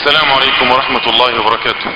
السلام عليكم ورحمة الله وبركاته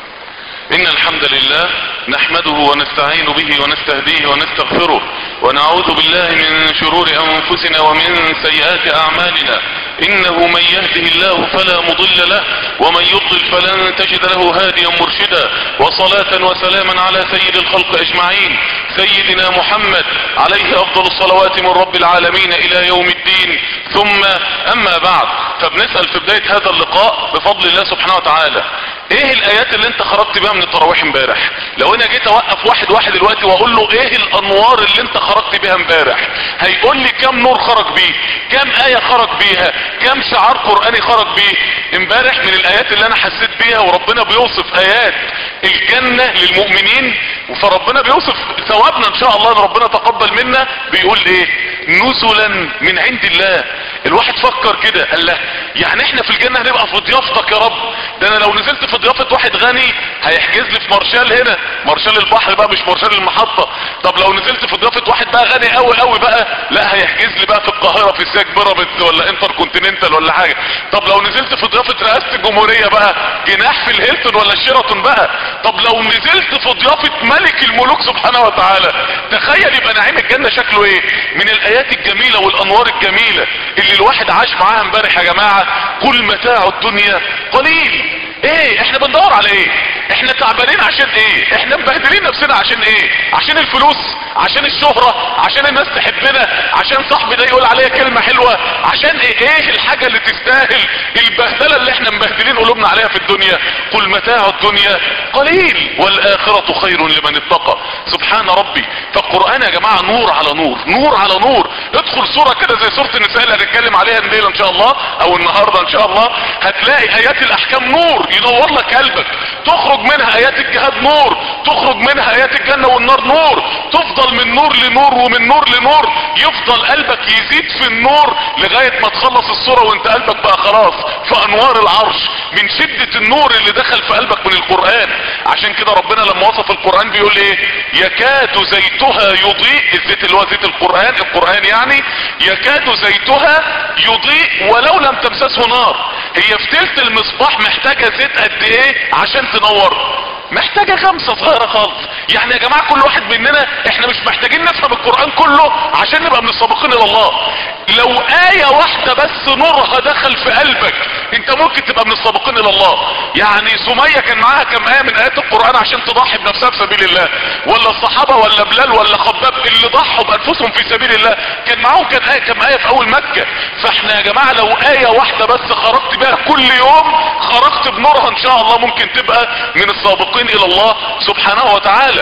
ان الحمد لله نحمده ونستعين به ونستهديه ونستغفره ونعوذ بالله من شرور انفسنا ومن سيئات اعمالنا انه من يهده الله فلا مضل له ومن يضلل فلن تجد له هاديا مرشدا وصلاة وسلاما على سيد الخلق اجمعين سيدنا محمد عليه افضل الصلوات من رب العالمين الى يوم الدين ثم اما بعد فبنسأل في بداية هذا اللقاء بفضل الله سبحانه وتعالى ايه الايات اللي انت خرجت بيها من التراويح امبارح لو انا جيت اوقف واحد واحد دلوقتي واقول له ايه الانوار اللي انت خرجت بيها امبارح هيقول لي كم نور خرج بيه كم ايه خرج بيها كم شعار قرآني خرج بيه امبارح من الايات اللي انا حسيت بيها وربنا بيوصف ايات الجنة للمؤمنين فربنا بيوصف ثوابنا ان شاء الله ان ربنا تقبل منا بيقول ايه نزلا من عند الله الواحد فكر كده قال له يعني احنا في الجنة هنبقى في ضيافتك يا رب ده انا لو نزلت في ضيافة واحد غني هيحجز لي في مارشال هنا مارشال البحر بقى مش مارشال المحطة طب لو نزلت في ضيافة واحد بقى غني قوي قوي بقى لا هيحجز لي بقى في القاهرة في ساك بيراميدز ولا انتر كونتيننتال ولا حاجة طب لو نزلت في ضيافة رئاسة الجمهورية بقى جناح في الهيلتون ولا الشيراتون بقى طب لو نزلت في ضيافة ملك الملوك سبحانه وتعالى تخيل يبقى نعيم الجنة شكله ايه من الايات الجميلة والانوار الجميلة اللي الواحد عاش معاها امبارح يا جماعة كل متاع الدنيا قليل ايه احنا بندور على ايه احنا تعبانين عشان ايه احنا مبهدلين نفسنا عشان ايه عشان الفلوس عشان الشهرة عشان الناس تحبنا عشان صاحبي ده يقول عليا كلمة حلوة عشان ايه ايه الحاجة اللي تستاهل البهدلة اللي احنا مبهدلين قلوبنا عليها في الدنيا قل متاع الدنيا قليل والاخرة خير لمن اتقى سبحان ربي فالقرآن يا جماعة نور على نور نور على نور ادخل صورة كده زي صورة النساء اللي هنتكلم عليها الليلة ان شاء الله او النهاردة ان شاء الله هتلاقي ايات الاحكام نور ينور لك قلبك تخرج منها ايات الجهاد نور تخرج منها ايات الجنة والنار نور تفضل من نور لنور ومن نور لنور يفضل قلبك يزيد في النور لغاية ما تخلص الصورة وانت قلبك بقى خلاص في انوار العرش من شدة النور اللي دخل في قلبك من القرآن عشان كده ربنا لما وصف القرآن بيقول ايه يكاد زيتها يضيء الزيت اللي هو زيت القرآن القرآن يعني يكاد زيتها يضيء ولو لم تمسسه نار هي في تلت المصباح محتاجة زيت قد ايه عشان تنور محتاجة خمسة صغيرة خالص يعني يا جماعة كل واحد مننا احنا مش محتاجين نفهم القرآن كله عشان نبقى من السابقين الى الله لو آية واحدة بس نورها دخل في قلبك انت ممكن تبقى من السابقين الى الله يعني سمية كان معاها كم آية من آيات القرآن عشان تضحي بنفسها في سبيل الله ولا الصحابة ولا بلال ولا خباب اللي ضحوا بأنفسهم في سبيل الله كان معاهم كان آية كم آية في أول مكة فاحنا يا جماعة لو آية واحدة بس خرجت بها كل يوم خرجت بنورها ان شاء الله ممكن تبقى من السابقين الى الله سبحانه وتعالى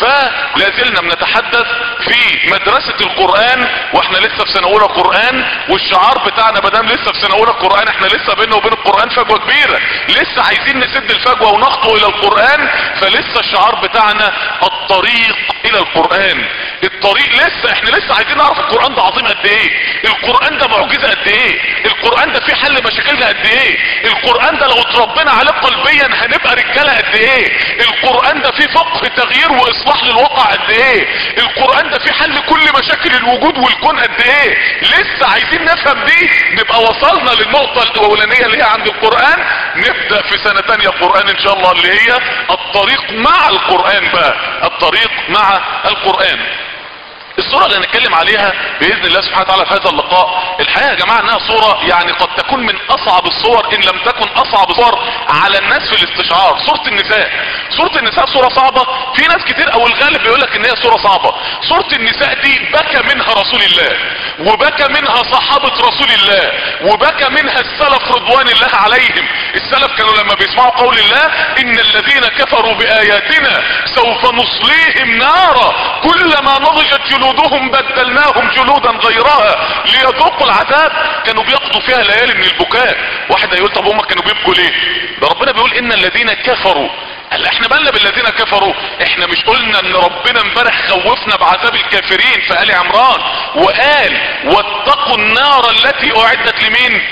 فلا زلنا بنتحدث في مدرسة القرآن واحنا لسه في سنة اولى قرآن والشعار بتاعنا مدام لسه في سنة اولى قرآن احنا لسه بيننا وبين القرآن فجوة كبيرة لسه عايزين نسد الفجوة ونخطو الى القرآن فلسه الشعار بتاعنا الطريق الى القرآن الطريق لسه احنا لسه عايزين نعرف القرآن ده عظيم قد ايه القرآن ده معجزة قد ايه القرآن ده فيه حل مشاكلنا قد ايه القرآن ده لو اتربينا عليه قلبيا هنبقى رجالة قد ايه القرآن ده فيه فقه تغيير واصلاح للواقع قد ايه القرآن ده فيه حل كل مشاكل الوجود والكون قد ايه لسه عايزين نفهم دي نبقى وصلنا للنقطة الاولانية اللي هي عند القرآن نبدأ في سنة تانية قرآن ان شاء الله اللي هي الطريق مع القرآن بقى الطريق مع القرآن الصورة اللي هنتكلم عليها بإذن الله سبحانه وتعالى في هذا اللقاء الحقيقة يا جماعة انها صورة يعني قد تكون من اصعب الصور ان لم تكن اصعب الصور على الناس في الاستشعار صورة النساء صورة النساء صورة صعبة في ناس كتير او الغالب بيقول لك ان هي صورة صعبة صورة النساء دي بكى منها رسول الله وبكى منها صحابة رسول الله وبكى منها السلف رضوان الله عليهم السلف كانوا لما بيسمعوا قول الله ان الذين كفروا باياتنا سوف نصليهم نارا كلما نضجت جلودهم بدلناهم جلودا غيرها ليذوقوا العذاب كانوا بيقضوا فيها ليالي من البكاء واحد هيقول طب هم كانوا بيبكوا ليه ده ربنا بيقول ان الذين كفروا قال احنا مالنا بالذين كفروا احنا مش قلنا ان ربنا امبارح خوفنا بعذاب الكافرين في ال عمران وقال واتقوا النار التي اعدت لمين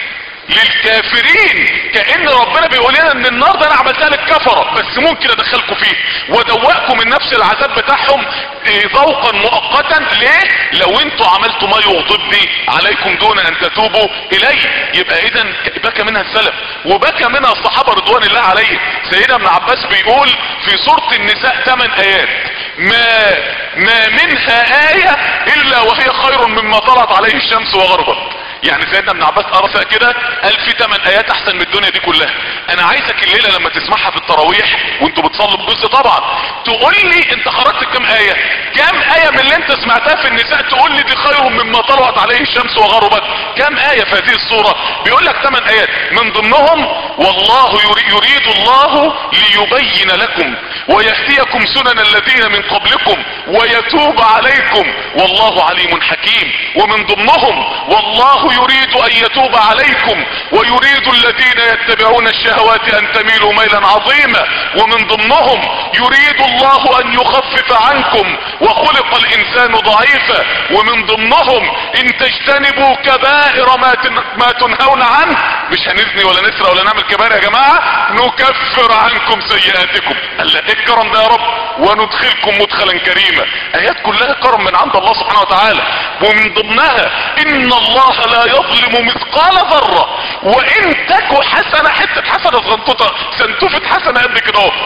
للكافرين كأن ربنا بيقول لنا ان النار ده انا عملتها للكفرة بس ممكن ادخلكم فيه ودوقكم من نفس العذاب بتاعهم إيه، ذوقا مؤقتا ليه لو انتوا عملتوا ما يغضبني عليكم دون ان تتوبوا الي يبقى اذا بكى منها السلف وبكى منها الصحابة رضوان الله عليهم سيدنا ابن عباس بيقول في سورة النساء 8 ايات ما ما منها آية الا وهي خير مما طلعت عليه الشمس وغربت يعني سيدنا ابن عباس قرأ كده قال في 8 ايات احسن من الدنيا دي كلها انا عايزك الليله لما تسمعها في التراويح وانتوا بتصلوا بجزء طبعا تقول لي انت خرجت كام ايه كام ايه من اللي انت سمعتها في النساء تقول لي دي خير مما طلعت عليه الشمس وغربت كام ايه في هذه الصوره بيقول لك 8 ايات من ضمنهم والله يري- يريد الله ليبين لكم ويهديكم سنن الذين من قبلكم ويتوب عليكم والله عليم حكيم ومن ضمنهم والله يريد ان يتوب عليكم ويريد الذين يتبعون الشهوات ان تميلوا ميلا عظيما ومن ضمنهم يريد الله ان يخفف عنكم وخلق الانسان ضعيفا ومن ضمنهم ان تجتنبوا كبائر ما, تن... ما تنهون عنه مش هنزني ولا نسرق ولا نعمل كبائر يا جماعة نكفر عنكم سيئاتكم قال لا ايه الكرم ده يا رب وندخلكم مدخلا كريما ايات كلها كرم من عند الله سبحانه وتعالى ومن ضمنها ان الله لا يظلم مثقال ذرة وان تك حسنة حتة حسنة صغنطوطة سنتوفة حسنة قد كده اهو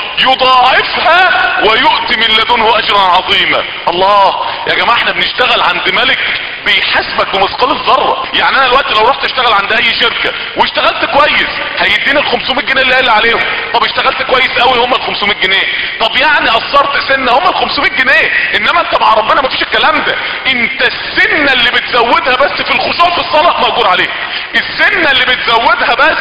يضاعفها ويؤتي من لدنه اجرا عظيما الله يا جماعة احنا بنشتغل عند ملك بيحاسبك بمثقال الذرة يعني انا دلوقتي لو رحت اشتغل عند اي شركة واشتغلت كويس هيديني ال 500 جنيه اللي قال عليهم طب اشتغلت كويس قوي هم ال 500 جنيه طب يعني قصرت سنة هم ال 500 جنيه انما انت مع ربنا مفيش الكلام ده انت السنة اللي بتزودها بس في الخشوع في الصلاة مأجور عليها السنة اللي بتزودها بس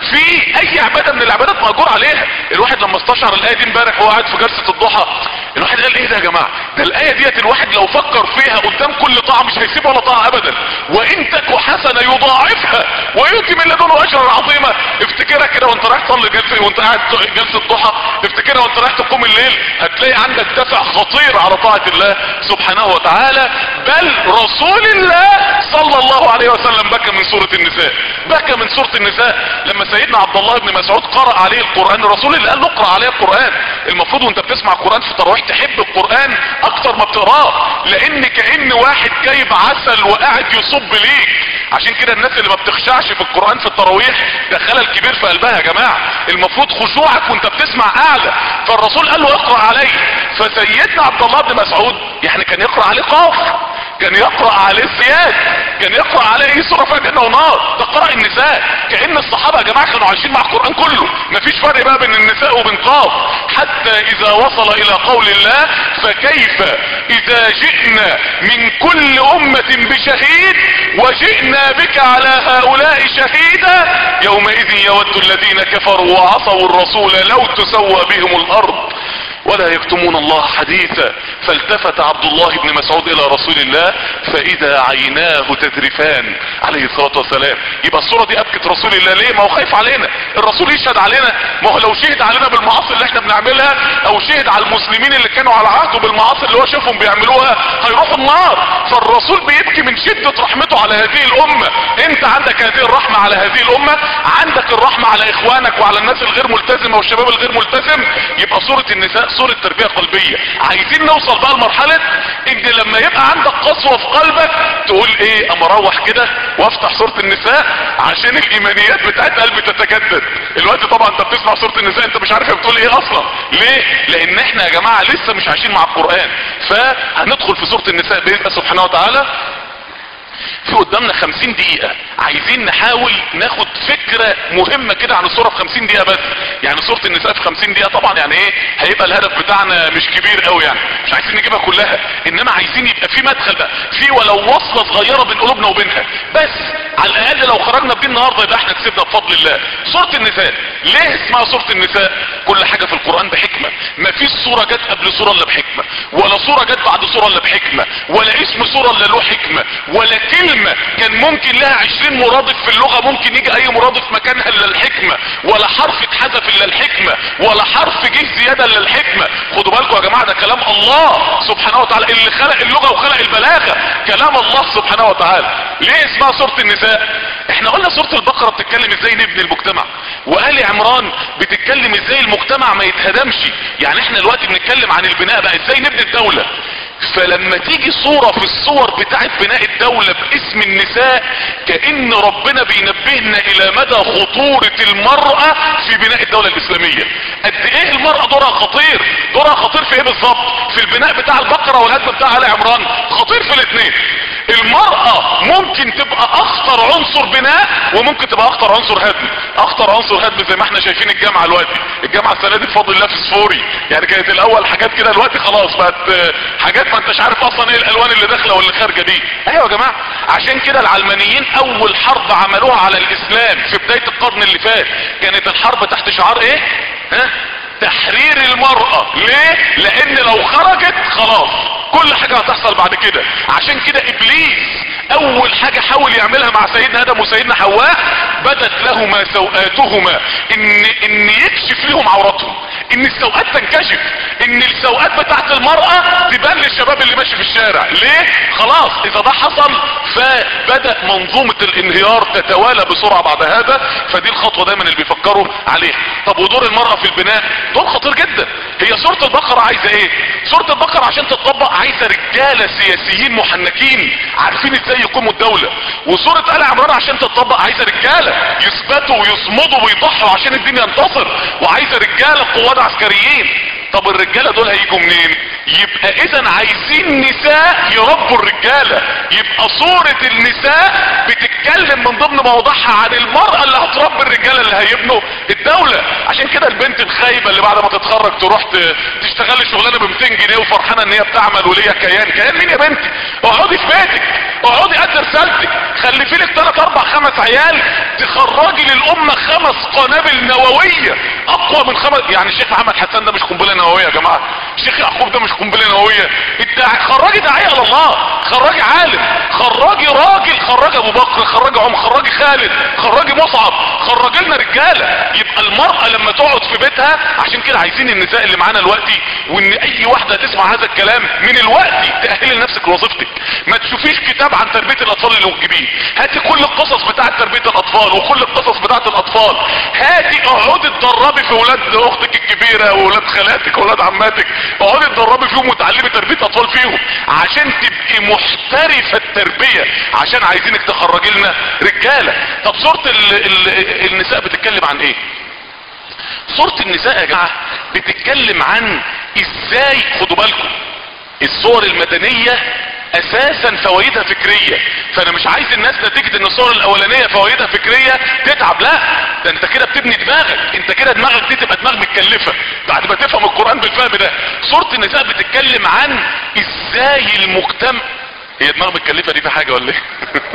في اي عبادة من العبادات مأجور عليها الواحد لما استشعر الاية دي امبارح وهو قاعد في جلسة الضحى الواحد قال ايه ده يا جماعة ده الاية ديت الواحد لو فكر فيها قدام كل طاعة مش هيسيب ولا طاعة ابدا وان تك حسنة يضاعفها ويؤتي من لدنه اجرا عظيما افتكرها كده وانت رايح تصلي جلسة وانت قاعد جلسة ضحى افتكرها وانت رايح تقوم الليل هتلاقي عندك دفع خطير على طاعة الله سبحانه وتعالى بل رسول الله صلى الله عليه وسلم بكى من سورة النساء بكى من سورة النساء لما سيدنا عبد الله بن مسعود قرأ عليه القرآن الرسول اللي قال له اقرأ عليه القرآن المفروض وانت بتسمع القرآن في تراويح تحب القرآن اكتر ما بتقراه لان كأن واحد جايب عسل وقاعد يصب ليك عشان كده الناس اللي ما بتخشعش في القرآن في التراويح ده خلل كبير في قلبها يا جماعة المفروض خشوعك وانت بتسمع اعلى فالرسول قال له اقرأ عليه فسيدنا عبد الله بن مسعود يعني كان يقرأ عليه قاف كان يقرأ عليه السياد كان يقرأ عليه ايه سورة فيها جنة ونار ده قرأ النساء كأن الصحابة يا جماعة كانوا عايشين مع القرآن كله مفيش فرق بقى بين النساء وبين قاف حتى اذا وصل الى قول الله فكيف اذا جئنا من كل امة بشهيد وجئنا بك على هؤلاء شهيدا يومئذ يود الذين كفروا وعصوا الرسول لو تسوى بهم الارض ولا يكتمون الله حديثا فالتفت عبد الله بن مسعود الى رسول الله فاذا عيناه تذرفان عليه الصلاة والسلام يبقى الصورة دي ابكت رسول الله ليه ما هو خايف علينا الرسول يشهد علينا ما هو لو شهد علينا بالمعاصي اللي احنا بنعملها او شهد على المسلمين اللي كانوا على عهده بالمعاصي اللي هو شافهم بيعملوها هيروحوا النار فالرسول بيبكي من شدة رحمته على هذه الامة انت عندك هذه الرحمة على هذه الامة عندك الرحمة على اخوانك وعلى الناس الغير ملتزمة والشباب الغير ملتزم يبقى صورة النساء صورة تربية قلبية عايزين نوصل بقى لمرحلة ان لما يبقى عندك قسوة في قلبك تقول ايه اما اروح كده وافتح صورة النساء عشان الايمانيات بتاعت قلبي تتجدد الوقت طبعا انت بتسمع صورة النساء انت مش عارف هي بتقول ايه اصلا ليه لان احنا يا جماعة لسه مش عايشين مع القرآن فهندخل في صورة النساء باذن الله سبحانه وتعالى في قدامنا خمسين دقيقة عايزين نحاول ناخد فكرة مهمة كده عن الصورة في خمسين دقيقة بس يعني صورة النساء في خمسين دقيقة طبعا يعني ايه هيبقى الهدف بتاعنا مش كبير قوي يعني مش عايزين نجيبها كلها انما عايزين يبقى في مدخل بقى في ولو وصلة صغيرة بين قلوبنا وبينها بس على الاقل لو خرجنا بدين النهاردة يبقى احنا كسبنا بفضل الله صورة النساء ليه اسمها صورة النساء كل حاجة في القرآن بحكمة ما فيش صورة جت قبل صورة الا بحكمة ولا صورة جت بعد صورة الا بحكمة ولا اسم صورة الا له حكمة ولا كلمة كان ممكن لها عشرين مرادف في اللغة ممكن يجي اي مرادف مكانها الا الحكمة ولا حرف اتحذف الا الحكمة ولا حرف جه زيادة الا الحكمة خدوا بالكم يا جماعة ده كلام الله سبحانه وتعالى اللي خلق اللغة وخلق البلاغة كلام الله سبحانه وتعالى ليه اسمها سورة النساء احنا قلنا سورة البقرة بتتكلم ازاي نبني المجتمع وآل عمران بتتكلم ازاي المجتمع ما يتهدمش يعني احنا دلوقتي بنتكلم عن البناء بقى ازاي نبني الدولة فلما تيجي صورة في الصور بتاعت بناء الدولة باسم النساء كأن ربنا بينبهنا الى مدى خطورة المرأة في بناء الدولة الاسلامية قد ايه المرأة دورها خطير دورها خطير في ايه بالظبط في البناء بتاع البقرة والهدم بتاع آل عمران خطير في الاثنين المرأة ممكن تبقى اخطر عنصر بناء وممكن تبقى اخطر عنصر هدم اخطر عنصر هدم زي ما احنا شايفين الجامعة دلوقتي الجامعة السنة دي بفضل الله فسفوري يعني كانت الاول حاجات كده دلوقتي خلاص بقت حاجات ما انتش عارف اصلا ايه الالوان اللي داخله واللي خارجه دي ايوه يا جماعه عشان كده العلمانيين اول حرب عملوها على الاسلام في بدايه القرن اللي فات كانت الحرب تحت شعار ايه ها تحرير المرأة ليه لان لو خرجت خلاص كل حاجة هتحصل بعد كده عشان كده ابليس اول حاجة حاول يعملها مع سيدنا ادم وسيدنا حواء بدت لهما سوآتهما ان ان يكشف لهم عوراتهم ان السوءات تنكشف ان السوءات بتاعت المرأة تبان للشباب اللي ماشي في الشارع ليه خلاص اذا ده حصل فبدأ منظومة الانهيار تتوالى بسرعة بعد هذا فدي الخطوة دايما اللي بيفكروا عليها طب ودور المرأة في البناء دور خطير جدا هي سورة البقرة عايزة ايه سورة البقرة عشان تتطبق عايزة رجالة سياسيين محنكين عارفين ازاي يقوموا الدولة وسورة آل عمران عشان تتطبق عايزة رجالة يثبتوا ويصمدوا ويضحوا عشان الدين ينتصر وعايزة رجالة قواد عسكريين طب الرجالة دول هيجوا منين يبقى اذا عايزين نساء يربوا الرجالة يبقى صورة النساء بتتكلم من ضمن موضوعها عن المرأة اللي هتربي الرجالة اللي هيبنوا الدولة عشان كده البنت الخايبة اللي بعد ما تتخرج تروح تشتغل شغلانة ب 200 جنيه وفرحانة ان هي بتعمل وليها كيان كيان مين يا بنتي اقعدي في بيتك اقعدي قد رسالتك خلفي لك 3 4 5 عيال تخرجي للامة خمس قنابل نووية اقوى من خمس يعني الشيخ محمد حسان ده مش قنبله نوويه يا جماعه الشيخ يعقوب ده مش قنبله نوويه الداعي خرجي داعيه على الله خرجي عالم خرجي راجل خرجي ابو بكر خرجي عمر خرجي خالد خرجي مصعب خرجي لنا رجاله يبقى المراه لما تقعد في بيتها عشان كده عايزين النساء اللي معانا دلوقتي وان اي واحده تسمع هذا الكلام من الوقت تاهلي لنفسك لوظيفتك ما تشوفيش كتاب عن تربيه الاطفال اللي موجودين هاتي كل القصص بتاعه تربيه الاطفال وكل القصص بتاعه الاطفال هاتي اقعدي اتدربي في ولاد اختك الكبيره وولاد خالاتك وولاد عماتك اقعدي اتدربي فيهم وتعلمي تربيه اطفال فيهم عشان تبقي محترفه التربيه عشان عايزينك تخرجي لنا رجاله طب سوره ال ال النساء بتتكلم عن ايه سوره النساء يا جماعه بتتكلم عن ازاي خدوا بالكم الصور المدنيه اساسا فوائدها فكرية فانا مش عايز الناس نتيجة ان الصورة الاولانية فوائدها فكرية تتعب لا ده انت كده بتبني دماغك انت كده دماغك دي تبقى دماغ متكلفة بعد ما تفهم القرآن بالفهم ده سورة النساء بتتكلم عن ازاي المجتمع هي دماغ متكلفة دي في حاجة ولا ايه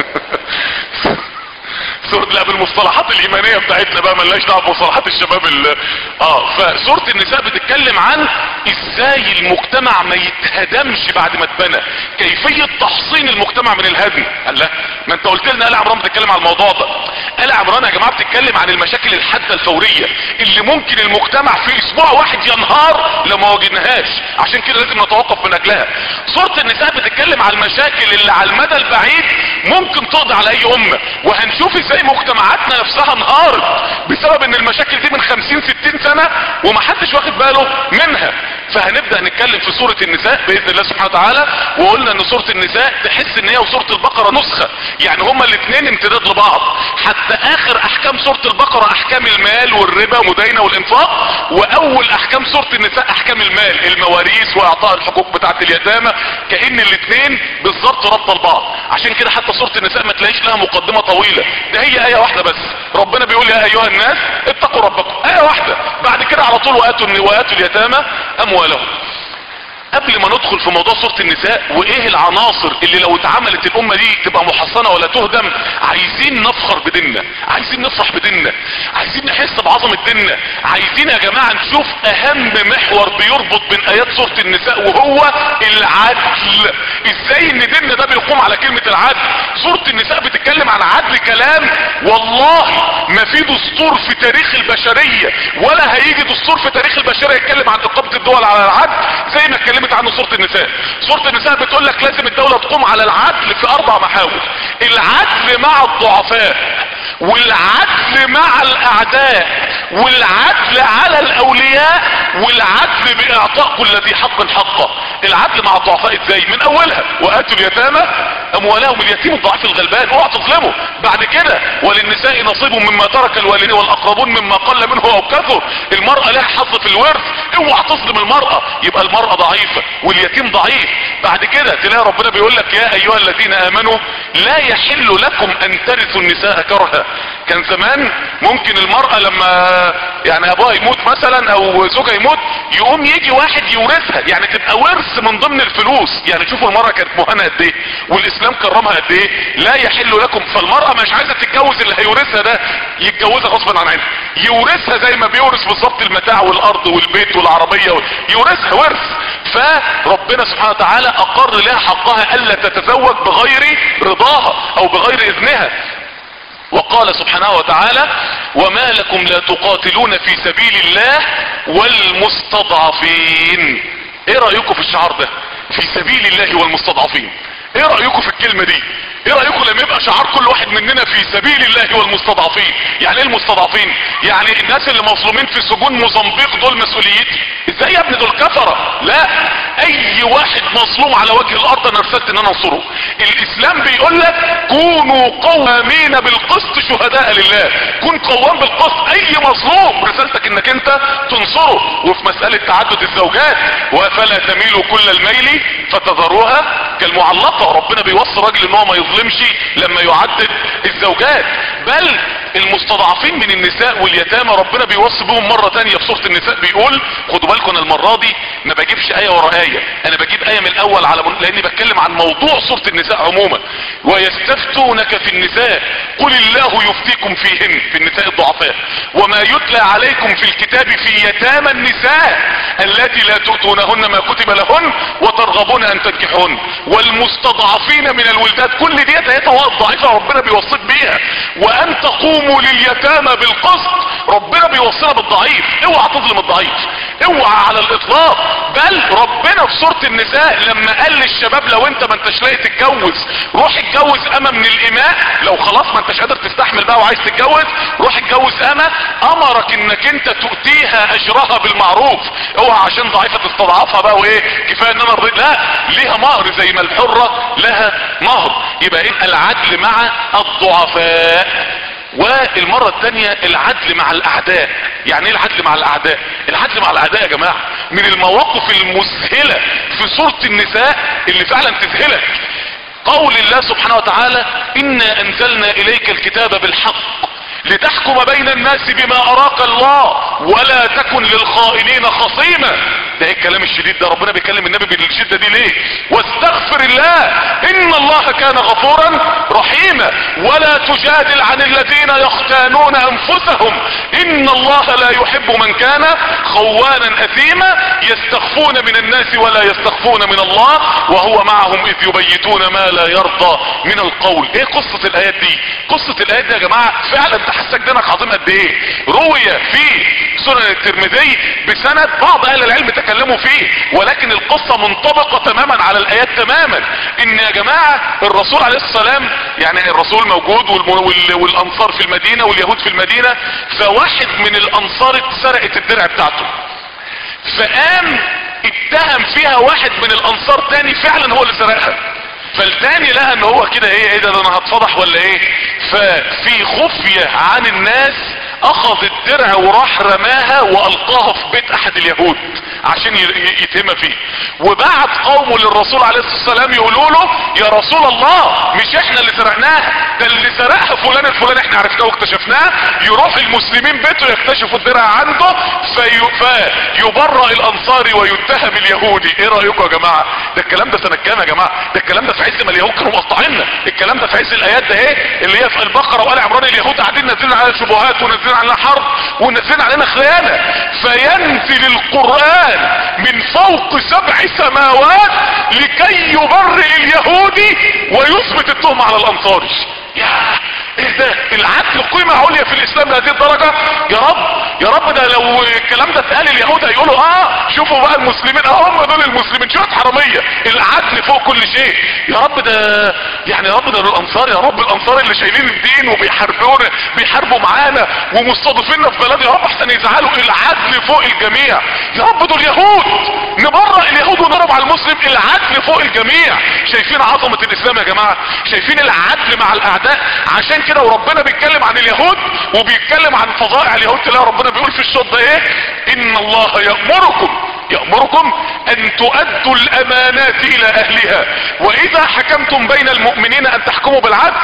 سورة لا بالمصطلحات الايمانية بتاعتنا بقى ملناش دعوه بمصطلحات الشباب ال... اه فسورة النساء بتتكلم عن ازاي المجتمع ما يتهدمش بعد ما اتبنى كيفية تحصين المجتمع من الهدم قال لا ما انت قلت لنا آل عمران بتتكلم عن الموضوع ده آل عمران يا جماعة بتتكلم عن المشاكل الحادة الفورية اللي ممكن المجتمع في اسبوع واحد ينهار لو ما واجهناهاش عشان كده لازم نتوقف من اجلها سورة النساء بتتكلم عن المشاكل اللي على المدى البعيد ممكن تقضي على اي امة وهنشوف ازاي مجتمعاتنا نفسها انهارت بسبب ان المشاكل دي من خمسين ستين سنة ومحدش واخد باله منها فهنبدأ نتكلم في سورة النساء بإذن الله سبحانه وتعالى وقلنا ان سورة النساء تحس ان هي وسورة البقرة نسخة يعني هما الاثنين امتداد لبعض حتى اخر احكام سورة البقرة احكام المال والربا والمداينة والانفاق واول احكام سورة النساء احكام المال المواريث واعطاء الحقوق بتاعت اليتامى كأن الاثنين بالظبط رابطة لبعض عشان كده حتى سورة النساء ما تلاقيش لها مقدمة طويلة ده هي ايه واحدة بس ربنا بيقول يا ايها الناس اتقوا ربكم ايه واحدة بعد كده على طول واتوا واتوا اليتامى اموالهم قبل ما ندخل في موضوع سورة النساء وايه العناصر اللي لو اتعملت الامة دي تبقى محصنة ولا تهدم عايزين نفخر بديننا عايزين نفرح بديننا عايزين نحس بعظمة ديننا عايزين يا جماعة نشوف اهم محور بيربط بين ايات سورة النساء وهو العدل ازاي ان ديننا ده بيقوم على كلمة العدل سورة النساء بتتكلم عن عدل كلام والله ما في دستور في تاريخ البشرية ولا هيجي دستور في تاريخ البشرية يتكلم عن اقامة الدول على العدل زي ما اتكلمت عنه سورة النساء سورة النساء بتقول لك لازم الدولة تقوم على العدل في اربع محاور العدل مع الضعاف الضعفاء والعدل مع الاعداء والعدل على الاولياء والعدل باعطاء كل ذي حق حقه العدل مع الضعفاء ازاي من اولها واتوا اليتامى اموالهم اليتيم الضعيف الغلبان اوعى تظلمه بعد كده وللنساء نصيب مما ترك الوالدين والاقربون مما قل منه او كثر المرأة لها حظ في الورث اوعى تظلم المرأة يبقى المرأة ضعيفة واليتيم ضعيف بعد كده تلاقي ربنا بيقول لك يا ايها الذين امنوا لا يحل لكم ان ترثوا النساء كرها كان زمان ممكن المرأة لما يعني ابوها يموت مثلا او زوجها يموت يقوم يجي واحد يورثها يعني تبقى ورث من ضمن الفلوس يعني شوفوا المرأة كانت مهانة قد ايه والاسلام كرمها قد ايه لا يحل لكم فالمرأة مش عايزة تتجوز اللي هيورثها ده يتجوزها غصبا عن عينها يورثها زي ما بيورث بالظبط المتاع والارض والبيت والعربية يورثها ورث فربنا سبحانه وتعالى اقر لها حقها الا تتزوج بغير رضاها او بغير اذنها وقال سبحانه وتعالى وما لكم لا تقاتلون في سبيل الله والمستضعفين ايه رأيكم في الشعار ده في سبيل الله والمستضعفين ايه رأيكم في الكلمة دي ايه رأيكم لما يبقى شعار كل واحد مننا في سبيل الله والمستضعفين يعني ايه المستضعفين يعني الناس اللي مظلومين في سجون موزمبيق دول مسؤوليتي ازاي يا ابني دول كفرة لا اي واحد مظلوم على وجه الارض انا رسلت ان انا انصره الاسلام بيقول لك كونوا قوامين بالقسط شهداء لله كن قوام بالقسط اي مظلوم رسالتك انك انت تنصره وفي مسألة تعدد الزوجات وفلا تميلوا كل الميل فتذروها كالمعلقة ربنا بيوصي راجل ان هو ما يظلمش لما يعدد الزوجات بل المستضعفين من النساء واليتامى ربنا بيوصي بهم مرة تانية في سورة النساء بيقول خدوا بالكم انا المرة دي ما بجيبش اية ورا اية انا بجيب اية من الاول على من... لاني بتكلم عن موضوع سورة النساء عموما ويستفتونك في النساء قل الله يفتيكم فيهن في النساء الضعفاء وما يتلى عليكم في الكتاب في يتامى النساء التي لا تؤتونهن ما كتب لهن وترغبون ان تنكحهن والمستضعفين من الولدات كل دي ايات ضعيفة ربنا بيوصيك بيها وان تقوموا لليتامى بالقسط ربنا بيوصينا بالضعيف اوعى تظلم الضعيف اوعى على الاطلاق بل ربنا في سورة النساء لما قال للشباب لو انت ما انتش لاقي تتجوز روح اتجوز اما من الاماء لو خلاص ما انتش قادر تستحمل بقى وعايز تتجوز روح اتجوز اما امرك انك انت تؤتيها اجرها بالمعروف اوعى عشان ضعيفة تستضعفها بقى وايه كفاية ان انا رضيت لا ليها مهر زي ما الحرة لها مهر يبقى ايه العدل مع الضعفاء والمرة الثانية العدل مع الاعداء يعني ايه العدل مع الاعداء العدل مع الاعداء يا جماعة من المواقف المذهلة في سورة النساء اللي فعلا تذهلك قول الله سبحانه وتعالى انا انزلنا اليك الكتاب بالحق لتحكم بين الناس بما اراك الله ولا تكن للخائنين خصيما ده ايه الكلام الشديد ده ربنا بيكلم النبي بالشدة دي ليه واستغفر الله ان الله كان غفورا رحيما ولا تجادل عن الذين يختانون انفسهم ان الله لا يحب من كان خوانا اثيما يستخفون من الناس ولا يستخفون من الله وهو معهم اذ يبيتون ما لا يرضى من القول ايه قصة الايات دي قصة الايات دي يا جماعة فعلا تحسك دينك عظيم قد ايه روي في سنن الترمذي بسند بعض اهل العلم تكلموا فيه ولكن القصة منطبقة تماما على الايات تماما ان يا جماعة الرسول عليه السلام يعني الرسول موجود والانصار في المدينة واليهود في المدينة فواحد من الانصار اتسرقت الدرع بتاعته فقام اتهم فيها واحد من الانصار تاني فعلا هو اللي سرقها فالتاني لقى ان هو كده ايه ايه ده, ده انا هتفضح ولا ايه ففي خفية عن الناس اخذ الدرع وراح رماها والقاها في بيت احد اليهود عشان يتهم فيه وبعت قومه للرسول عليه الصلاة والسلام يقولوا له يا رسول الله مش احنا اللي سرقناها ده اللي سرقها فلان الفلاني احنا عرفناه واكتشفناه يروح المسلمين بيته يكتشفوا الدرع عنده في فيبرأ الانصاري ويتهم اليهودي ايه رأيكم يا جماعة ده الكلام ده سنة كام يا جماعة ده الكلام ده في عز ما اليهود كانوا مقطعيننا الكلام ده في عز الايات ده ايه اللي هي في البقرة وآل عمران اليهود قاعدين نازلين على شبهات ونازلين علينا حرب ونازلين علينا خيانة فينزل القرآن من فوق سبع سماوات لكي يبرئ اليهودي ويثبت التهمة على الانصاري يا ايه ده العدل قيمة عليا في الاسلام لهذه الدرجة يا رب يا رب ده لو الكلام ده اتقال اليهود هيقولوا اه شوفوا بقى المسلمين اه هم دول المسلمين شويه حراميه العدل فوق كل شيء يا رب ده يعني يا رب ده الانصار يا رب الانصار اللي شايلين الدين وبيحاربونا بيحاربوا معانا ومستضيفيننا في بلد يا رب احسن يزعلوا العدل فوق الجميع يا رب دول يهود نبرأ اليهود ونضرب على المسلم العدل فوق الجميع شايفين عظمة الاسلام يا جماعة شايفين العدل مع الاعداء عشان كده وربنا بيتكلم عن اليهود وبيتكلم عن فظائع اليهود تلاقي ربنا بيقول في الشوط ده ايه ان الله يأمركم يأمركم ان تؤدوا الامانات الى اهلها واذا حكمتم بين المؤمنين ان تحكموا بالعدل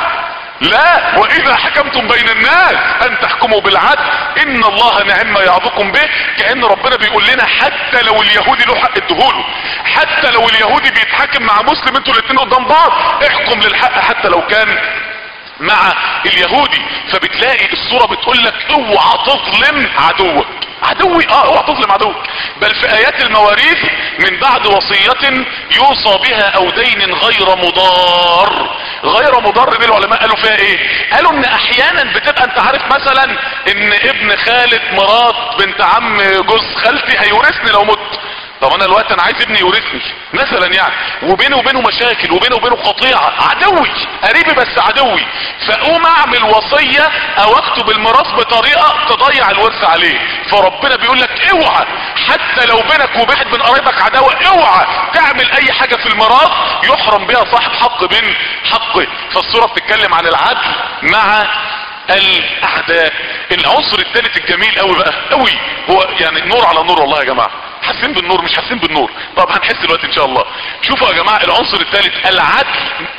لا واذا حكمتم بين الناس ان تحكموا بالعدل ان الله نعم ما يعظكم به كأن ربنا بيقول لنا حتى لو اليهودي له حق ادهوله حتى لو اليهودي بيتحكم مع مسلم انتوا الاتنين قدام بعض احكم للحق حتى لو كان مع اليهودي فبتلاقي الصورة بتقول لك اوعى تظلم عدوك عدوي اه اوعى تظلم عدوك بل في ايات المواريث من بعد وصية يوصى بها او دين غير مضار غير مضار دي العلماء قالوا فيها ايه قالوا ان احيانا بتبقى انت عارف مثلا ان ابن خالة مرات بنت عم جوز خالتي هيورثني لو مت طب انا الوقت انا عايز ابني يورثني مثلا يعني وبينه وبينه مشاكل وبينه وبينه قطيعة عدوي قريبي بس عدوي فاقوم اعمل وصية او اكتب الميراث بطريقة تضيع الورث عليه فربنا بيقول لك اوعى حتى لو بينك وبين من قرايبك عداوة اوعى تعمل اي حاجة في الميراث يحرم بها صاحب حق بين حقه فالصورة بتتكلم عن العدل مع الاعداء العنصر الثالث الجميل قوي بقى قوي هو يعني نور على نور والله يا جماعه حاسين بالنور مش حاسين بالنور طب هنحس دلوقتي ان شاء الله شوفوا يا جماعه العنصر الثالث العدل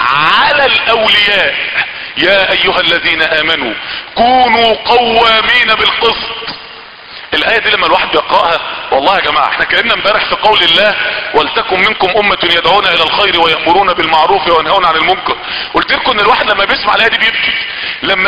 على الاولياء يا ايها الذين امنوا كونوا قوامين بالقسط الايه دي لما الواحد بيقراها والله يا جماعه احنا اتكلمنا امبارح في قول الله ولتكن منكم امه يدعون الى الخير ويامرون بالمعروف وينهون عن المنكر قلت لكم ان الواحد لما بيسمع الايه دي بيبكي لما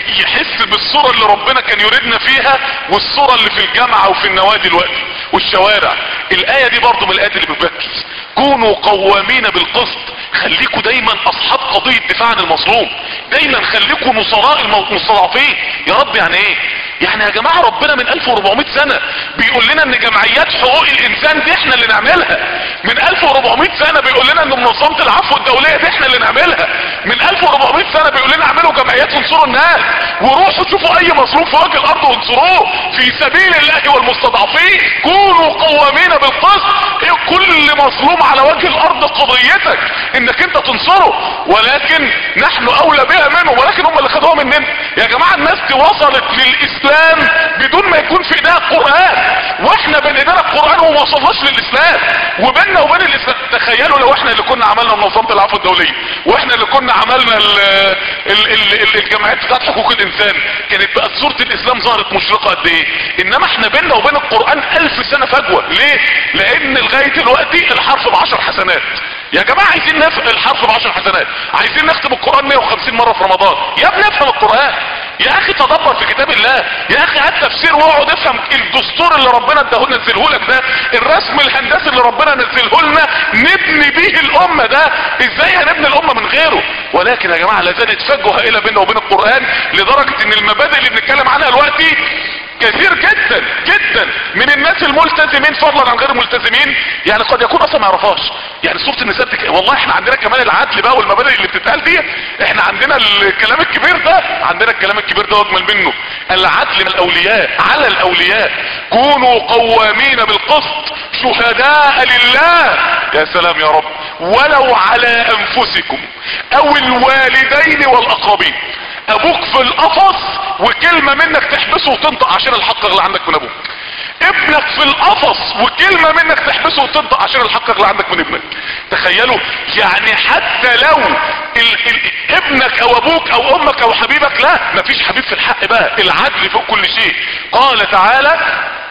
يحس بالصوره اللي ربنا كان يريدنا فيها والصوره اللي في الجامعه وفي النوادي دلوقتي والشوارع الايه دي برضو من الايات اللي بتبكي كونوا قوامين بالقسط خليكوا دايما اصحاب قضيه دفاع عن المظلوم دايما خليكوا نصراء المستضعفين يا رب يعني ايه يعني يا جماعة ربنا من 1400 سنة بيقول لنا ان جمعيات حقوق الانسان دي احنا اللي نعملها من 1400 سنة بيقول لنا ان منظمة العفو الدولية دي احنا اللي نعملها من 1400 سنة بيقول لنا اعملوا جمعيات وانصروا الناس وروحوا شوفوا اي مظلوم في وجه الارض وانصروه في سبيل الله والمستضعفين كونوا قوامين بالقسط إيه كل مظلوم على وجه الارض قضيتك انك انت تنصره ولكن نحن اولى بها منهم ولكن هم اللي خدوها مننا يا جماعة الناس دي وصلت للاسلام بدون ما يكون في ايديها القرآن واحنا بين ايدينا القرآن وما وصلناش للاسلام وبيننا وبين الاسلام تخيلوا لو احنا اللي كنا عملنا منظمة العفو الدولية واحنا اللي كنا عملنا ال ال ال الجمعيات بتاعت حقوق الانسان كانت بقى صورة الاسلام ظهرت مشرقة قد ايه انما احنا بيننا وبين القرآن الف سنة فجوة ليه لان لغاية دلوقتي الحرف بعشر حسنات يا جماعة عايزين نفهم الحرف بعشر حسنات عايزين نختم القرآن 150 مرة في رمضان يا ابني افهم القرآن يا اخي تدبر في كتاب الله يا اخي هات تفسير واقعد افهم الدستور اللي ربنا اداه نزله لك ده الرسم الهندسي اللي ربنا نزله لنا نبني بيه الامه ده ازاي هنبني الامه من غيره ولكن يا جماعه لا زالت فجوه هائله بيننا وبين القران لدرجه ان المبادئ اللي بنتكلم عنها دلوقتي كثير جدا جدا من الناس الملتزمين فضلا عن غير الملتزمين يعني قد يكون اصلا ما يعرفهاش يعني سوره النساء بتك... والله احنا عندنا كمان العدل بقى والمبادئ اللي بتتقال دي احنا عندنا الكلام الكبير ده عندنا الكلام الكبير ده واجمل منه العدل من الاولياء على الاولياء كونوا قوامين بالقسط شهداء لله يا سلام يا رب ولو على انفسكم او الوالدين والاقربين ابوك في القفص وكلمة منك تحبسه وتنطق عشان الحق يغلى عندك من ابوك ابنك في القفص وكلمة منك تحبسه وتنطق عشان الحق يغلى عندك من ابنك تخيلوا يعني حتى لو ال ال ابنك او ابوك او امك او حبيبك لا مفيش حبيب في الحق بقى العدل فوق كل شيء قال تعالى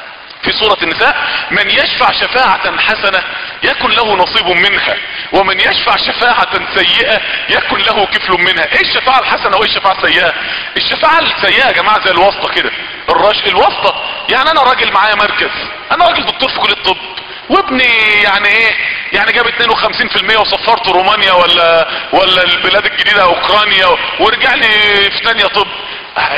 في سورة النساء من يشفع شفاعة حسنة يكن له نصيب منها ومن يشفع شفاعة سيئة يكن له كفل منها ايه الشفاعة الحسنة وايه الشفاعة السيئة الشفاعة السيئة يا جماعة زي الواسطة كده الرش الواسطة يعني انا راجل معايا مركز انا راجل دكتور في كلية الطب وابني يعني ايه يعني جاب 52% وصفرت رومانيا ولا ولا البلاد الجديدة اوكرانيا ورجع لي في تانية طب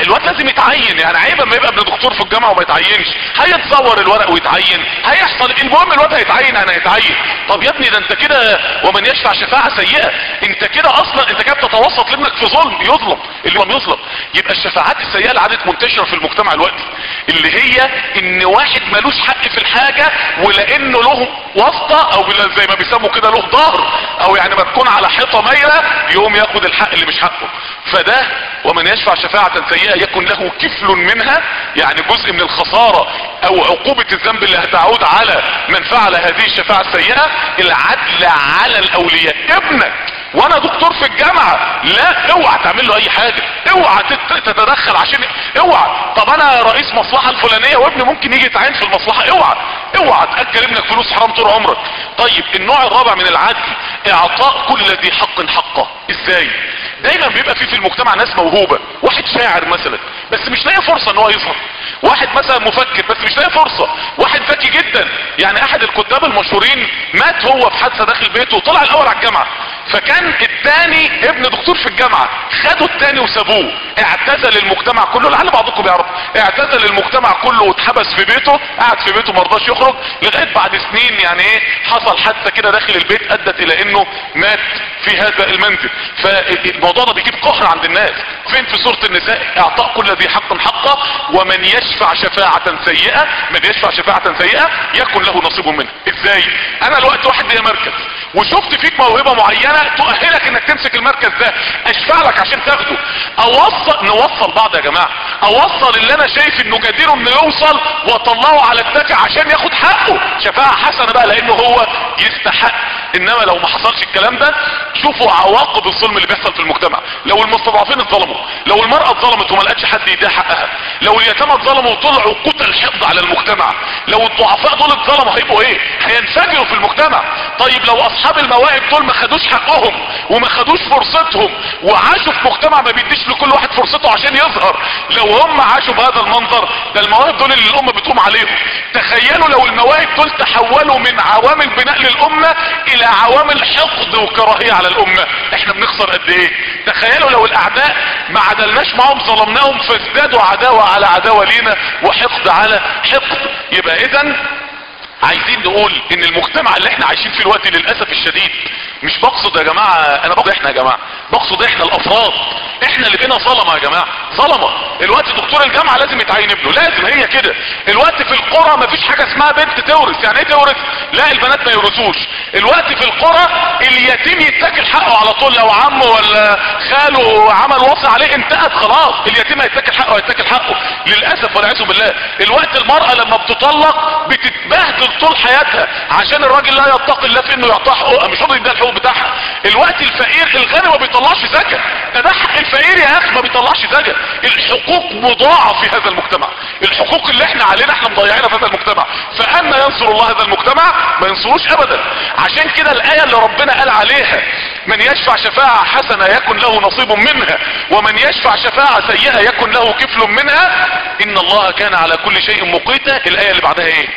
الواد لازم يتعين يعني عيب اما يبقى ابن دكتور في الجامعه وما يتعينش هيتصور الورق ويتعين هيحصل المهم الواد هيتعين انا هيتعين طب يا ابني ده انت كده ومن يشفع شفاعه سيئه انت كده اصلا انت كده بتتوسط لابنك في ظلم يظلم اللي هو يظلم يبقى الشفاعات السيئه اللي عادت منتشره في المجتمع دلوقتي اللي هي ان واحد ملوش حق في الحاجه ولانه له واسطه او زي ما بيسموا كده له ظهر او يعني ما تكون على حيطه مايله يقوم ياخد الحق اللي مش حقه فده ومن يشفع شفاعة سيئة يكن له كفل منها يعني جزء من الخسارة او عقوبة الذنب اللي هتعود على من فعل هذه الشفاعة السيئة العدل على الاولياء ابنك وانا دكتور في الجامعة لا اوعى تعمل له اي حاجة اوعى تتدخل عشان اوعى طب انا رئيس مصلحة الفلانية وابني ممكن يجي يتعين في المصلحة اوعى اوعى تأكل ابنك فلوس حرام طول عمرك طيب النوع الرابع من العدل اعطاء كل ذي حق حقه ازاي دايما بيبقى في في المجتمع ناس موهوبة واحد شاعر مثلا بس مش لاقي فرصة ان هو يظهر واحد مثلا مفكر بس مش لاقي فرصة واحد ذكي جدا يعني احد الكتاب المشهورين مات هو في حادثة داخل بيته وطلع الاول على الجامعة فكان الثاني ابن دكتور في الجامعة خدوا الثاني وسابوه اعتزل المجتمع كله لعل بعضكم يعرف اعتزل المجتمع كله واتحبس في بيته قعد في بيته مرضاش يخرج لغاية بعد سنين يعني ايه حصل حادثة كده داخل البيت ادت الى انه مات في هذا المنزل فالموضوع ده بيجيب قهر عند الناس فين في سورة النساء اعطاء كل ذي حق حقه ومن يشفع شفاعة سيئة من يشفع شفاعة سيئة يكن له نصيب منها ازاي انا الوقت واحد ليا مركز وشفت فيك موهبة معينة تؤهلك انك تمسك المركز ده اشفع لك عشان تاخده اوصل نوصل بعض يا جماعة اوصل اللي انا شايف انه جدير انه يوصل واطلعه على التكع عشان ياخد حقه شفاعة حسنة بقى لانه هو يستحق انما لو ما حصلش الكلام ده شوفوا عواقب الظلم اللي بيحصل في المجتمع لو المستضعفين اتظلموا لو المرأة اتظلمت وما لقتش حد يديها حقها لو اليتامى اتظلموا وطلعوا قتل حقد على المجتمع لو الضعفاء دول اتظلموا هيبقوا ايه هينفجروا في المجتمع طيب لو اصحاب المواهب دول ما خدوش حقهم وما خدوش فرصتهم وعاشوا في مجتمع ما بيديش لكل واحد فرصته عشان يظهر لو هم عاشوا بهذا المنظر ده المواهب دول اللي الامة بتقوم عليهم تخيلوا لو المواهب دول تحولوا من عوامل بناء للامة الى عوامل حقد وكراهية على الامة احنا بنخسر قد ايه تخيلوا لو الاعداء ما عدلناش معاهم ظلمناهم فازدادوا عداوة على عداوة لينا وحقد على حقد يبقى اذا عايزين نقول ان المجتمع اللي احنا عايشين فيه الوقت للاسف الشديد مش بقصد يا جماعة انا بقصد احنا يا جماعة بقصد احنا الافراد احنا اللي بقينا ظلمة يا جماعة ظلمة الوقت دكتور الجامعة لازم يتعين ابنه لازم هي كده الوقت في القرى مفيش حاجة اسمها بنت تورث يعني ايه تورث لا البنات ما يورثوش الوقت في القرى اليتيم يتاكل حقه على طول لو عمه ولا خاله عمل وصي عليه انتهت خلاص اليتيم هيتاكل حقه هيتاكل حقه للاسف والعياذ بالله الوقت المرأة لما بتطلق بتتبهدل طول حياتها عشان الراجل لا يتقي الله في انه يعطيها حقوقها مش راضي يديها الحقوق بتاعها الوقت الفقير الغني ما بيطلعش زكاه ده ده حق الفقير يا اخي ما بيطلعش زكاه الحقوق مضاعه في هذا المجتمع الحقوق اللي احنا علينا احنا مضيعينها في هذا المجتمع فاما ينصر الله هذا المجتمع ما ينصروش ابدا عشان كده الايه اللي ربنا قال عليها من يشفع شفاعه حسنه يكن له نصيب منها ومن يشفع شفاعه سيئه يكن له كفل منها ان الله كان على كل شيء مقيتا الايه اللي بعدها ايه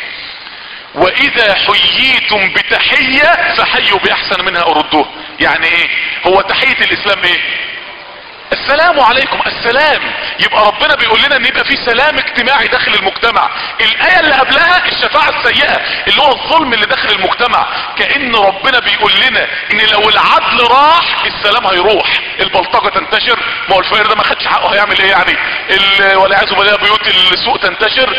واذا حييتم بتحية فحيوا باحسن منها اردوه يعني ايه هو تحية الاسلام ايه السلام عليكم السلام يبقى ربنا بيقول لنا ان يبقى في سلام اجتماعي داخل المجتمع الايه اللي قبلها الشفاعه السيئه اللي هو الظلم اللي داخل المجتمع كان ربنا بيقول لنا ان لو العدل راح السلام هيروح البلطجه تنتشر ما هو الفقير ده ما خدش حقه هيعمل ايه يعني والعياذ بالله بيوت السوق تنتشر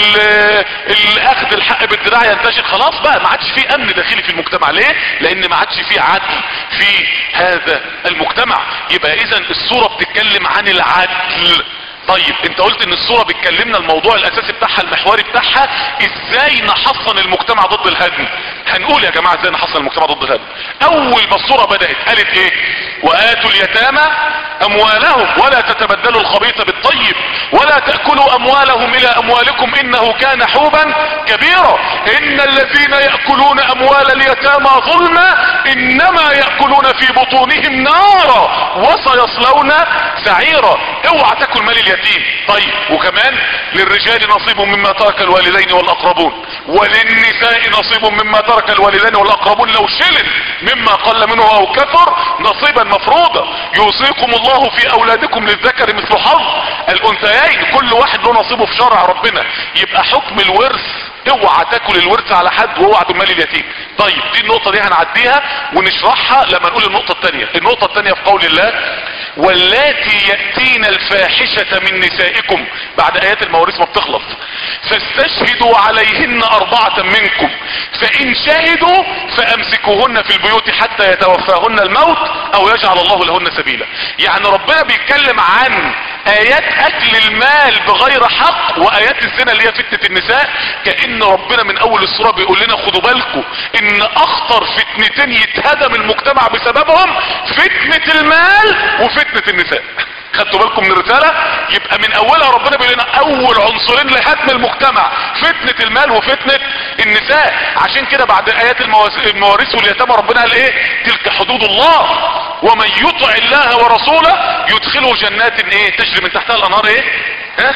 الاخذ الحق بالدراع ينتشر خلاص بقى ما عادش في امن داخلي في المجتمع ليه لان ما عادش في عدل في هذا المجتمع يبقى اذا الصورة بتتكلم عن العدل طيب انت قلت ان الصورة بتكلمنا الموضوع الاساسي بتاعها المحوري بتاعها ازاي نحصن المجتمع ضد الهدم هنقول يا جماعة ازاي نحصن المجتمع ضد الهدم اول ما الصورة بدأت قالت ايه واتوا اليتامى اموالهم ولا تتبدلوا الخبيث بالطيب ولا تأكلوا اموالهم الى اموالكم انه كان حوبا كبيرا ان الذين يأكلون اموال اليتامى ظلما انما يأكلون في بطونهم نارا وسيصلون سعيرا اوعى تاكل مال اليتامى اليتيم طيب وكمان للرجال نصيب مما ترك الوالدين والاقربون وللنساء نصيب مما ترك الوالدين والاقربون لو شلل مما قل منه او كثر نصيبا مفروضا يوصيكم الله في اولادكم للذكر مثل حظ الانثيين كل واحد له نصيبه في شرع ربنا يبقى حكم الورث اوعى تاكل الورث على حد واوعى تمال اليتيم طيب دي النقطة دي هنعديها ونشرحها لما نقول النقطة التانية النقطة التانية في قول الله واللاتي يأتين الفاحشة من نسائكم بعد ايات المواريث ما بتخلص فاستشهدوا عليهن اربعة منكم فان شهدوا فامسكوهن في البيوت حتى يتوفاهن الموت او يجعل الله لهن سبيلا يعني ربنا بيتكلم عن ايات اكل المال بغير حق وايات الزنا اللي هي فتنة النساء كأن ربنا من اول الصورة بيقول لنا خدوا بالكم ان اخطر فتنتين يتهدم المجتمع بسببهم فتنة المال وفتنة النساء خدتوا بالكم من الرسالة يبقى من اولها ربنا بيقول لنا اول عنصرين لهدم المجتمع فتنة المال وفتنة النساء عشان كده بعد ايات المواس- المواريث واليتامى ربنا قال ايه تلك حدود الله ومن يطع الله ورسوله يدخله جنات ايه تجري من تحتها الانهار ايه ها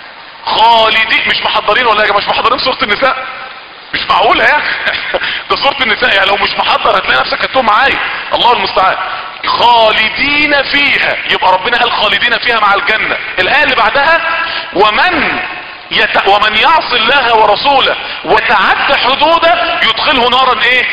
خالدين مش محضرين ولا يا جماعه مش محضرين سوره النساء مش معقولة يا اخي ده سورة النساء يعني لو مش محضر هتلاقي نفسك هتقوم معايا الله المستعان خالدين فيها يبقى ربنا قال خالدين فيها مع الجنة الآية اللي بعدها ومن يت... ومن يعص الله ورسوله وتعدى حدوده يدخله نارا ايه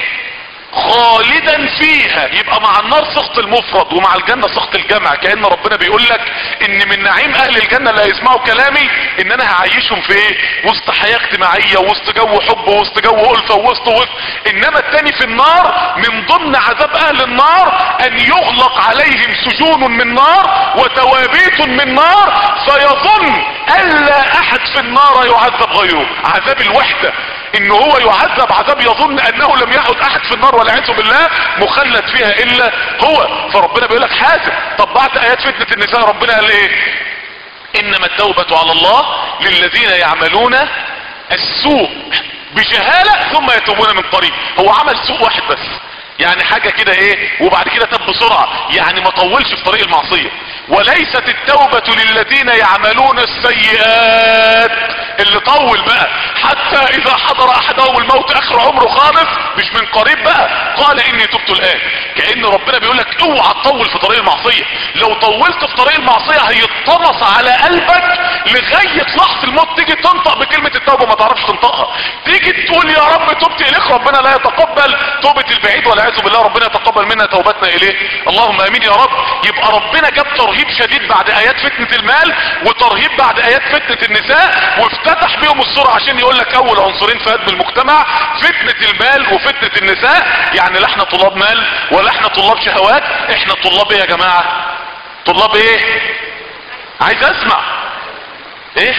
خالدا فيها يبقى مع النار سخط المفرد ومع الجنة سخط الجمع كأن ربنا بيقول لك ان من نعيم اهل الجنة اللي هيسمعوا كلامي ان انا هعيشهم في ايه وسط حياة اجتماعية وسط جو حب وسط جو الفة وسط وسط انما التاني في النار من ضمن عذاب اهل النار ان يغلق عليهم سجون من نار وتوابيت من نار فيظن الا احد في النار يعذب غيره عذاب الوحدة ان هو يعذب عذاب يظن انه لم يعد احد في النار والعياذ بالله مخلد فيها الا هو فربنا بيقول لك حاسب طب بعد ايات فتنة النساء ربنا قال ايه انما التوبة على الله للذين يعملون السوء بجهالة ثم يتوبون من قريب هو عمل سوء واحد بس يعني حاجة كده ايه وبعد كده تب بسرعة يعني ما طولش في طريق المعصية وليست التوبة للذين يعملون السيئات اللي طول بقى حتى اذا حضر احدهم الموت اخر عمره خالص مش من قريب بقى قال اني تبت الان كأن ربنا بيقول لك اوعى تطول في طريق المعصية لو طولت في طريق المعصية هيتطمس على قلبك لغاية لحظة الموت تيجي تنطق بكلمة التوبة ما تعرفش تنطقها تيجي تقول يا رب تبت اليك ربنا لا يتقبل توبة البعيد والعياذ بالله ربنا يتقبل منا توبتنا اليه اللهم امين يا رب يبقى ربنا جاب ترهيب شديد بعد ايات فتنة المال وترهيب بعد ايات فتنة النساء وافتتح بيهم الصورة عشان يقول لك اول عنصرين في هدم المجتمع فتنة المال وفتنة النساء يعني لا احنا طلاب مال ولا احنا طلاب شهوات احنا طلاب ايه يا جماعة طلاب ايه عايز اسمع ايه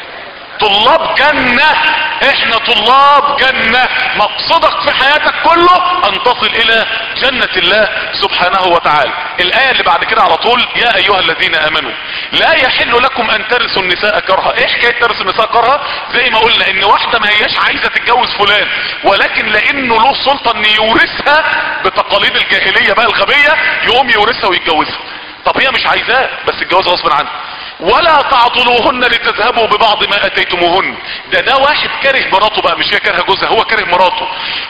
طلاب جنة احنا طلاب جنة مقصدك في حياتك كله ان تصل الى جنة الله سبحانه وتعالى الاية اللي بعد كده على طول يا ايها الذين امنوا لا يحل لكم ان ترثوا النساء كرها ايه حكاية ترثوا النساء كرها زي ما قلنا ان واحدة ما هياش عايزة تتجوز فلان ولكن لانه له سلطة ان يورثها بتقاليد الجاهلية بقى الغبية يقوم يورثها ويتجوزها طب هي مش عايزاه بس الجواز غصب عنها ولا تعضلوهن لتذهبوا ببعض ما اتيتموهن ده ده واحد كاره مراته بقى مش هي كاره جوزها هو كاره مراته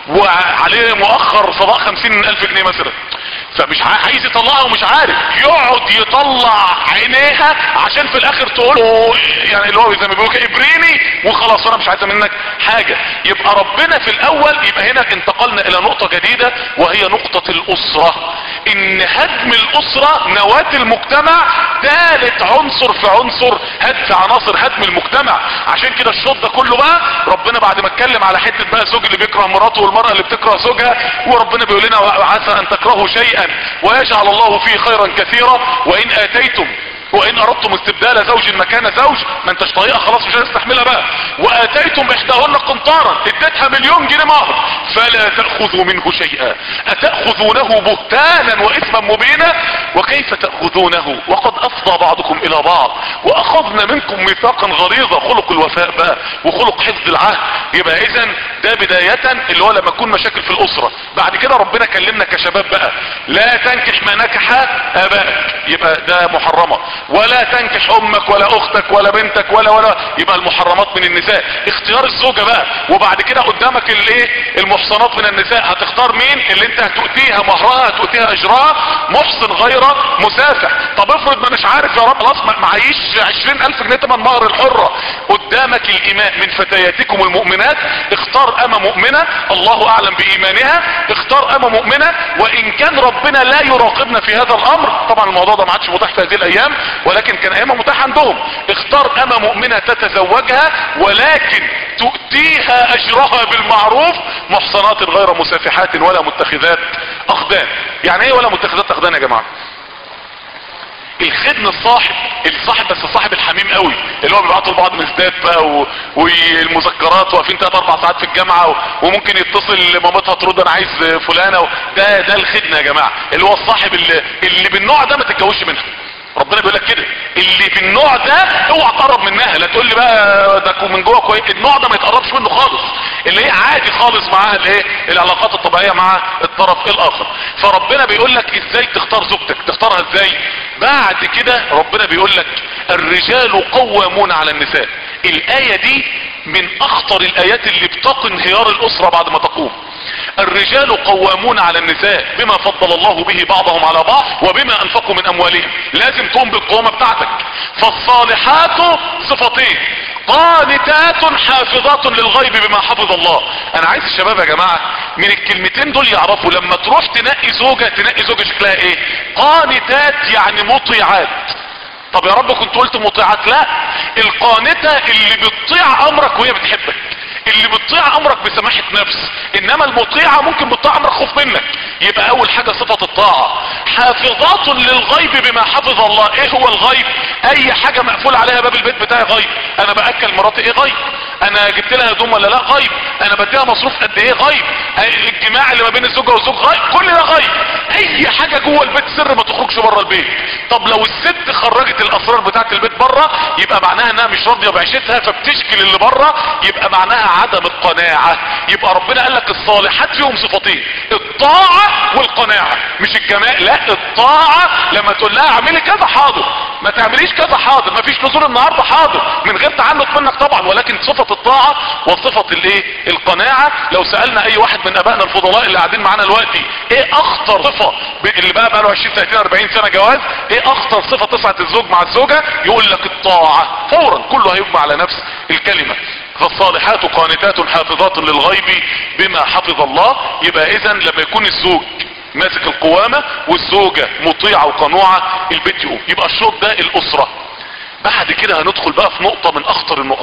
وعليه مؤخر صداق خمسين الف جنيه مثلا فمش ع- عايز يطلعها ومش عارف يقعد يطلع عينيها عشان في الاخر تقول له يعني اللي هو زي ما بيقولوا كده ابريني وخلاص انا مش عايزه منك حاجه يبقى ربنا في الاول يبقى هنا انتقلنا الى نقطه جديده وهي نقطه الاسره ان هدم الاسره نواه المجتمع ثالث عنصر في عنصر هد في عناصر هدم المجتمع عشان كده الشوط ده كله بقى ربنا بعد ما اتكلم على حته بقى الزوج اللي بيكره مراته والمراه اللي بتكره زوجها وربنا بيقول لنا عسى ان تكرهوا شيئا ويجعل الله فيه خيرا كثيرا وان اتيتم وان اردتم استبدال زوج مكان زوج ما انتش طريقه خلاص مش هتستحملها بقى واتيتم احداهن قنطارا اديتها مليون جنيه مهر فلا تاخذوا منه شيئا اتاخذونه بهتانا واثما مبينا وكيف تاخذونه وقد افضى بعضكم الى بعض واخذنا منكم ميثاقا غليظا خلق الوفاء بقى وخلق حفظ العهد يبقى اذا ده بداية اللي هو لما يكون مشاكل في الاسرة بعد كده ربنا كلمنا كشباب بقى لا تنكح ما نكح ابائك يبقى ده محرمة ولا تنكح امك ولا اختك ولا بنتك ولا ولا يبقى المحرمات من النساء اختيار الزوجة بقى وبعد كده قدامك الايه المحصنات من النساء هتختار مين اللي انت هتؤتيها مهرها هتؤتيها اجرها محصن غير مسافح طب افرض ما مش عارف يا رب خلاص معيش عشرين الف جنيه تمن مهر الحرة قدامك الاماء من فتياتكم المؤمنات اختار اما مؤمنة الله اعلم بايمانها اختار اما مؤمنة وان كان ربنا لا يراقبنا في هذا الامر طبعا الموضوع ده ما عادش متاح في هذه الايام ولكن كان ايامها متاح عندهم اختار اما مؤمنة تتزوجها ولكن تؤتيها اجرها بالمعروف محصنات غير مسافحات ولا متخذات اخدان يعني ايه ولا متخذات اخدان يا جماعة الخدم الصاحب الصاحب بس الصاحب الحميم قوي اللي هو بيبعتوا لبعض مسدات بقى و... والمذكرات واقفين 3 4 ساعات في الجامعه و... وممكن يتصل مامتها ترد انا عايز فلانه و... ده ده الخدمه يا جماعه اللي هو الصاحب اللي, اللي بالنوع ده ما تتجوزش منها ربنا بيقول لك كده اللي بالنوع ده اوعى تقرب منها لا تقول لي بقى ده من جوه كويس النوع ده ما يتقربش منه خالص اللي هي عادي خالص معاها الايه العلاقات الطبيعيه مع الطرف الاخر فربنا بيقول لك ازاي تختار زوجتك تختارها ازاي بعد كده ربنا بيقول لك الرجال قوامون على النساء الايه دي من اخطر الايات اللي بتقي انهيار الاسره بعد ما تقوم الرجال قوامون على النساء بما فضل الله به بعضهم على بعض وبما انفقوا من اموالهم لازم تقوم بالقوامة بتاعتك فالصالحات صفتين قانتات حافظات للغيب بما حفظ الله انا عايز الشباب يا جماعة من الكلمتين دول يعرفوا لما تروح تنقي زوجة تنقي زوجة شكلها ايه قانتات يعني مطيعات طب يا رب كنت قلت مطيعات لا القانتة اللي بتطيع امرك وهي بتحبك اللي بتطيع امرك بسماحة نفس انما المطيعة ممكن بتطيع امرك خوف منك يبقى اول حاجة صفة الطاعة حافظات للغيب بما حفظ الله ايه هو الغيب اي حاجة مقفول عليها باب البيت بتاعي غيب انا باكل مراتي ايه غيب انا جبت لها هدوم ولا لا غيب انا بديها مصروف قد ايه غيب الجماع اللي ما بين الزوجة والزوج غيب كل ده غيب اي حاجة جوه البيت سر ما تخرجش بره البيت طب لو الست خرجت الاسرار بتاعت البيت بره يبقى معناها انها مش راضية بعيشتها فبتشكي اللي بره يبقى معناها عدم القناعة يبقى ربنا قال لك الصالحات فيهم صفتين الطاعة والقناعة مش الجمال لا الطاعة لما تقول لها اعملي كذا حاضر ما تعمليش كذا حاضر ما فيش نزول النهاردة حاضر من غير تعنت منك طبعا ولكن صفة الطاعة وصفة الايه القناعة لو سألنا اي واحد من ابائنا الفضلاء اللي قاعدين معانا دلوقتي ايه اخطر صفة اللي بقى بقى له 20 30 40 سنة جواز ايه اخطر صفة تسعة الزوج مع الزوجة يقول لك الطاعة فورا كله هيجمع على نفس الكلمة فالصالحات قانتات حافظات للغيب بما حفظ الله يبقى اذا لما يكون الزوج ماسك القوامة والزوجة مطيعة وقنوعة البيت يقوم يبقى الشوط ده الاسرة بعد كده هندخل بقى في نقطة من اخطر النقط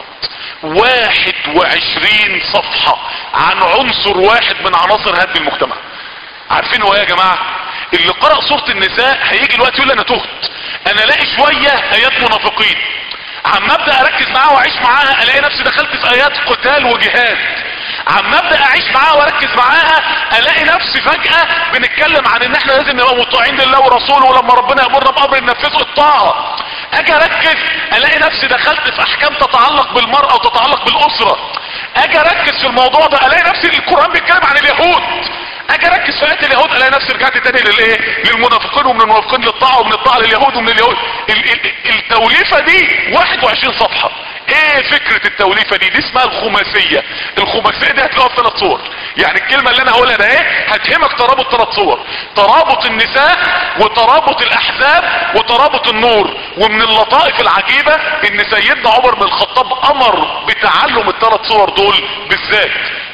واحد وعشرين صفحة عن عنصر واحد من عناصر هدم المجتمع عارفين هو ايه يا جماعة اللي قرأ سورة النساء هيجي الوقت يقول انا تهت انا الاقي شوية ايات منافقين عم ابدا اركز معاها واعيش معاها الاقي نفسي دخلت في ايات قتال وجهاد عم ابدا اعيش معاها واركز معاها الاقي نفسي فجأة بنتكلم عن ان احنا لازم نبقى مطيعين لله ورسوله ولما ربنا يامرنا بامر ننفذه الطاعة اجي اركز الاقي نفسي دخلت في احكام تتعلق بالمرأة وتتعلق بالاسرة اجي اركز في الموضوع ده الاقي نفسي القرآن بيتكلم عن اليهود اجي اركز في ايات اليهود الاقي نفسي رجعت تاني للايه للمنافقين ومن المنافقين للطاعه ومن الطاعه لليهود ومن اليهود ال ال التوليفه دي 21 صفحه ايه فكرة التوليفة دي دي اسمها الخماسية الخماسية دي هتلاقوها في ثلاث صور يعني الكلمة اللي انا هقولها ده ايه هتهمك ترابط ثلاث صور ترابط النساء وترابط الاحزاب وترابط النور ومن اللطائف العجيبة ان سيدنا عمر بن الخطاب امر بتعلم الثلاث صور دول بالذات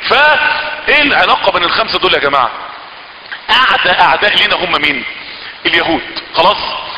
فايه العلاقة بين الخمسة دول يا جماعة اعداء اعداء لينا هم مين اليهود خلاص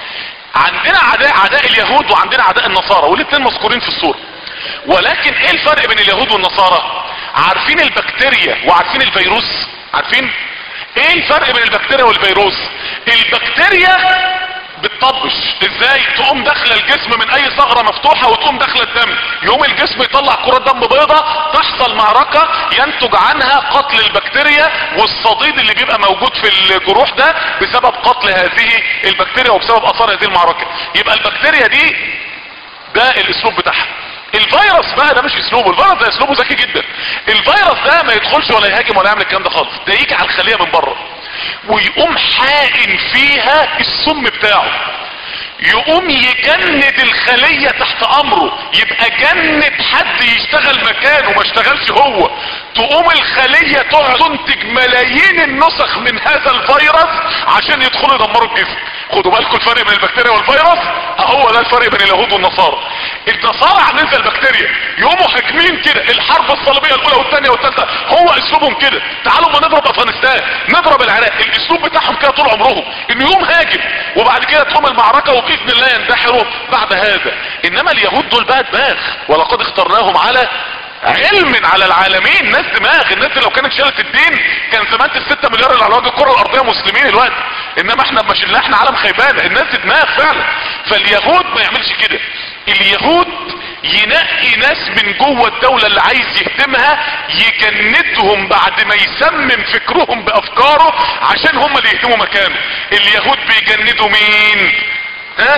عندنا عداء عداء اليهود وعندنا عداء النصارى والاثنين مذكورين في الصورة ولكن ايه الفرق بين اليهود والنصارى عارفين البكتيريا وعارفين الفيروس عارفين ايه الفرق بين البكتيريا والفيروس البكتيريا بتطبش ازاي تقوم داخله الجسم من اي ثغره مفتوحه وتقوم داخله الدم يقوم الجسم يطلع كرات دم بيضاء تحصل معركه ينتج عنها قتل البكتيريا والصديد اللي بيبقى موجود في الجروح ده بسبب قتل هذه البكتيريا وبسبب اثار هذه المعركه يبقى البكتيريا دي ده الاسلوب بتاعها الفيروس بقى ده مش اسلوبه الفيروس ده اسلوبه ذكي جدا الفيروس ده ما يدخلش ولا يهاجم ولا يعمل الكلام ده خالص ده يجي على الخليه من بره ويقوم حائن فيها السم بتاعه يقوم يجند الخلية تحت امره يبقى جند حد يشتغل مكانه ما اشتغلش هو تقوم الخلية تقعد تنتج ملايين النسخ من هذا الفيروس عشان يدخلوا يدمروا الجسم خدوا بالكم الفرق بين البكتيريا والفيروس هو ده الفرق بين اليهود والنصارى النصارى عاملين زي البكتيريا يقوموا هاجمين كده الحرب الصليبيه الاولى والثانيه والثالثه هو اسلوبهم كده تعالوا ما نضرب افغانستان نضرب العراق الاسلوب بتاعهم كده طول عمرهم انه يوم هاجم وبعد كده تقوم المعركه وباذن الله يندحروا بعد هذا انما اليهود دول بقى دماغ ولقد اخترناهم على علم على العالمين ناس دماغ الناس دي لو كانت شالت الدين كان زمان الستة مليار اللي على وجه الكره الارضيه مسلمين الوقت انما احنا ما شلنا احنا عالم خيبانه الناس دي دماغ فعلا فاليهود ما يعملش كده اليهود ينقي ناس من جوه الدولة اللي عايز يهدمها يجندهم بعد ما يسمم فكرهم بافكاره عشان هم اللي يهدموا مكانه اليهود بيجندوا مين ها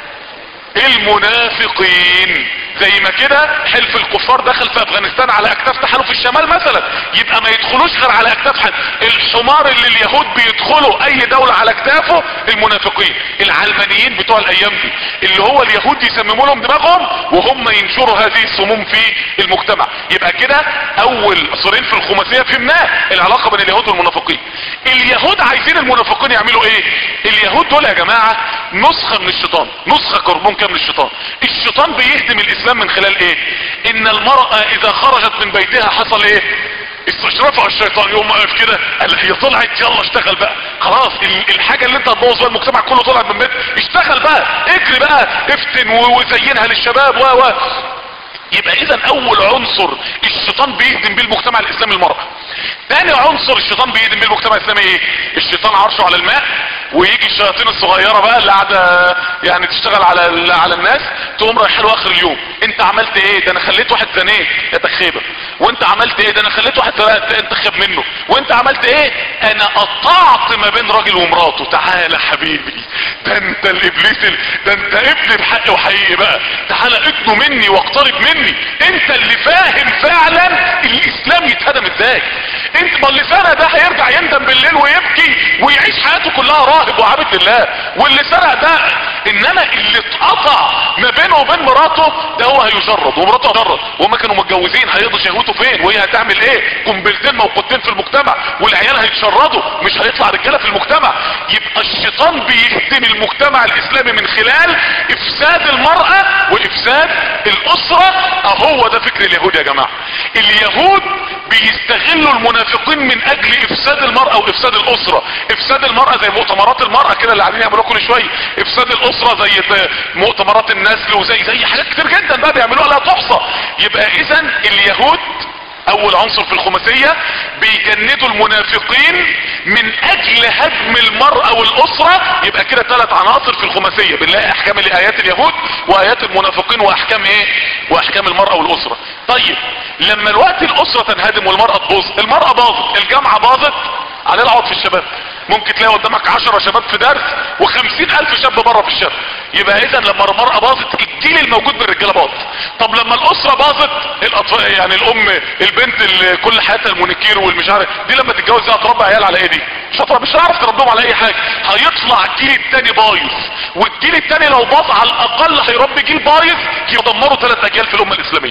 المنافقين زي ما كده حلف الكفار دخل في افغانستان على اكتاف تحالف الشمال مثلا يبقى ما يدخلوش غير على اكتاف حد الحمار اللي اليهود بيدخلوا اي دولة على اكتافه المنافقين العلمانيين بتوع الايام دي اللي هو اليهود يسمموا لهم دماغهم وهم ينشروا هذه السموم في المجتمع يبقى كده اول صورين في الخماسية فهمناه العلاقة بين اليهود والمنافقين اليهود عايزين المنافقين يعملوا ايه اليهود دول يا جماعة نسخة من الشيطان نسخة كربون كام من الشيطان الشيطان بيهدم الاسلام من خلال ايه ان المرأة اذا خرجت من بيتها حصل ايه استشرفها الشيطان يوم واقف كده قال هي طلعت يلا اشتغل بقى خلاص الحاجة اللي انت هتبوظ بيها المجتمع كله طلعت من بيت اشتغل بقى اجري بقى افتن وزينها للشباب و و يبقى اذا اول عنصر الشيطان بيهدم بيه المجتمع الاسلامي المرأة تاني عنصر الشيطان بيهدم بيه المجتمع الاسلامي ايه الشيطان عرشه على الماء ويجي الشياطين الصغيرة بقى اللي قاعدة يعني تشتغل على على الناس تقوم رايح له اخر اليوم انت عملت ايه ده انا خليت واحد زنيت يا تخيبة وانت عملت ايه ده انا خليت واحد انت خاب منه وانت عملت ايه انا قطعت ما بين راجل ومراته تعالى حبيبي ده انت الابليس ال... ده انت ابني بحق وحقيقي بقى تعالى اتنوا مني واقترب مني انت اللي فاهم فعلا الاسلام يتهدم ازاي انت ما اللي سرق ده هيرجع يندم بالليل ويبكي ويعيش حياته كلها راهب وعابد لله واللي سرق ده انما اللي اتقطع ما بينه وبين مراته ده هو هيشرد ومراته هتشرد وهما كانوا متجوزين هيقضوا شهوته فين وهي هتعمل ايه قنبلتين موقوتين في المجتمع والعيال هيتشردوا مش هيطلع رجاله في المجتمع يبقى الشيطان بيهدم المجتمع الاسلامي من خلال افساد المرأة وافساد الاسرة اهو ده فكر اليهود يا جماعة اليهود بيستغلوا المنافقين من اجل افساد المرأة وافساد الاسرة افساد المرأة زي مؤتمرات المرأة كده اللي قاعدين يعملوها كل شوية افساد الاسرة زي مؤتمرات النسل وزي زي حاجات كتير جدا بقى بيعملوها لا تحصى يبقى اذا اليهود اول عنصر في الخماسية بيجندوا المنافقين من اجل هدم المرأة والاسرة يبقى كده ثلاث عناصر في الخماسية بنلاقي احكام الايات اليهود وايات المنافقين واحكام ايه واحكام المرأة والاسرة طيب لما الوقت الاسرة تنهدم والمرأة تبوظ المرأة باظت الجامعة باظت على العوض في الشباب ممكن تلاقي قدامك عشرة شباب في درس وخمسين الف شاب بره في الشارع يبقى اذا لما المرأة باظت الجيل الموجود من الرجالة باظ طب لما الاسرة باظت الاطفال يعني الام البنت اللي كل حياتها المونيكير والمش عارف دي لما تتجوز دي هتربي عيال على ايه دي مش هتربي مش هتعرف تربيهم على اي حاجة هيطلع الجيل التاني بايظ والجيل التاني لو باظ على الاقل هيربي جيل بايظ يدمروا ثلاث اجيال في الامة الاسلامية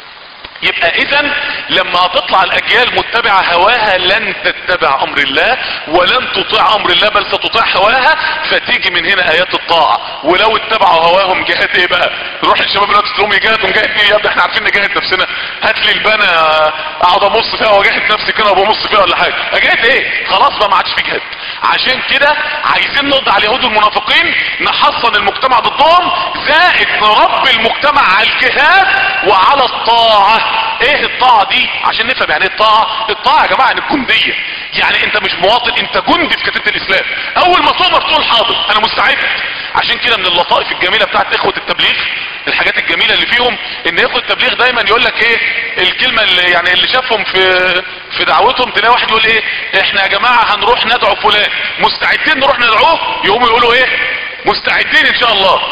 يبقى اذا لما هتطلع الاجيال متبعة هواها لن تتبع امر الله ولن تطيع امر الله بل ستطيع هواها فتيجي من هنا ايات الطاعة ولو اتبعوا هواهم جهاد ايه بقى روح الشباب دلوقتي تقوم يجاهد ونجاهد ايه يا ابني احنا عارفين نجاهد نفسنا هات لي البنا اقعد ابص فيها واجاهد نفسي كده وببص فيها ولا حاجه اجاهد ايه خلاص بقى ما عادش في جهاد عشان كده عايزين نقضي على اليهود والمنافقين نحصن المجتمع ضدهم زائد نربي المجتمع على الجهاد وعلى الطاعه ايه الطاعة دي عشان نفهم يعني ايه الطاعة الطاعة يا جماعة يعني الجندية يعني انت مش مواطن انت جندي في كتيبة الاسلام اول ما تؤمر تقول حاضر انا مستعد عشان كده من اللطائف الجميلة بتاعت اخوة التبليغ الحاجات الجميلة اللي فيهم ان اخوة التبليغ دايما يقول لك ايه الكلمة اللي يعني اللي شافهم في في دعوتهم تلاقي واحد يقول ايه احنا يا جماعة هنروح ندعو فلان مستعدين نروح ندعوه يقوموا يقولوا ايه مستعدين ان شاء الله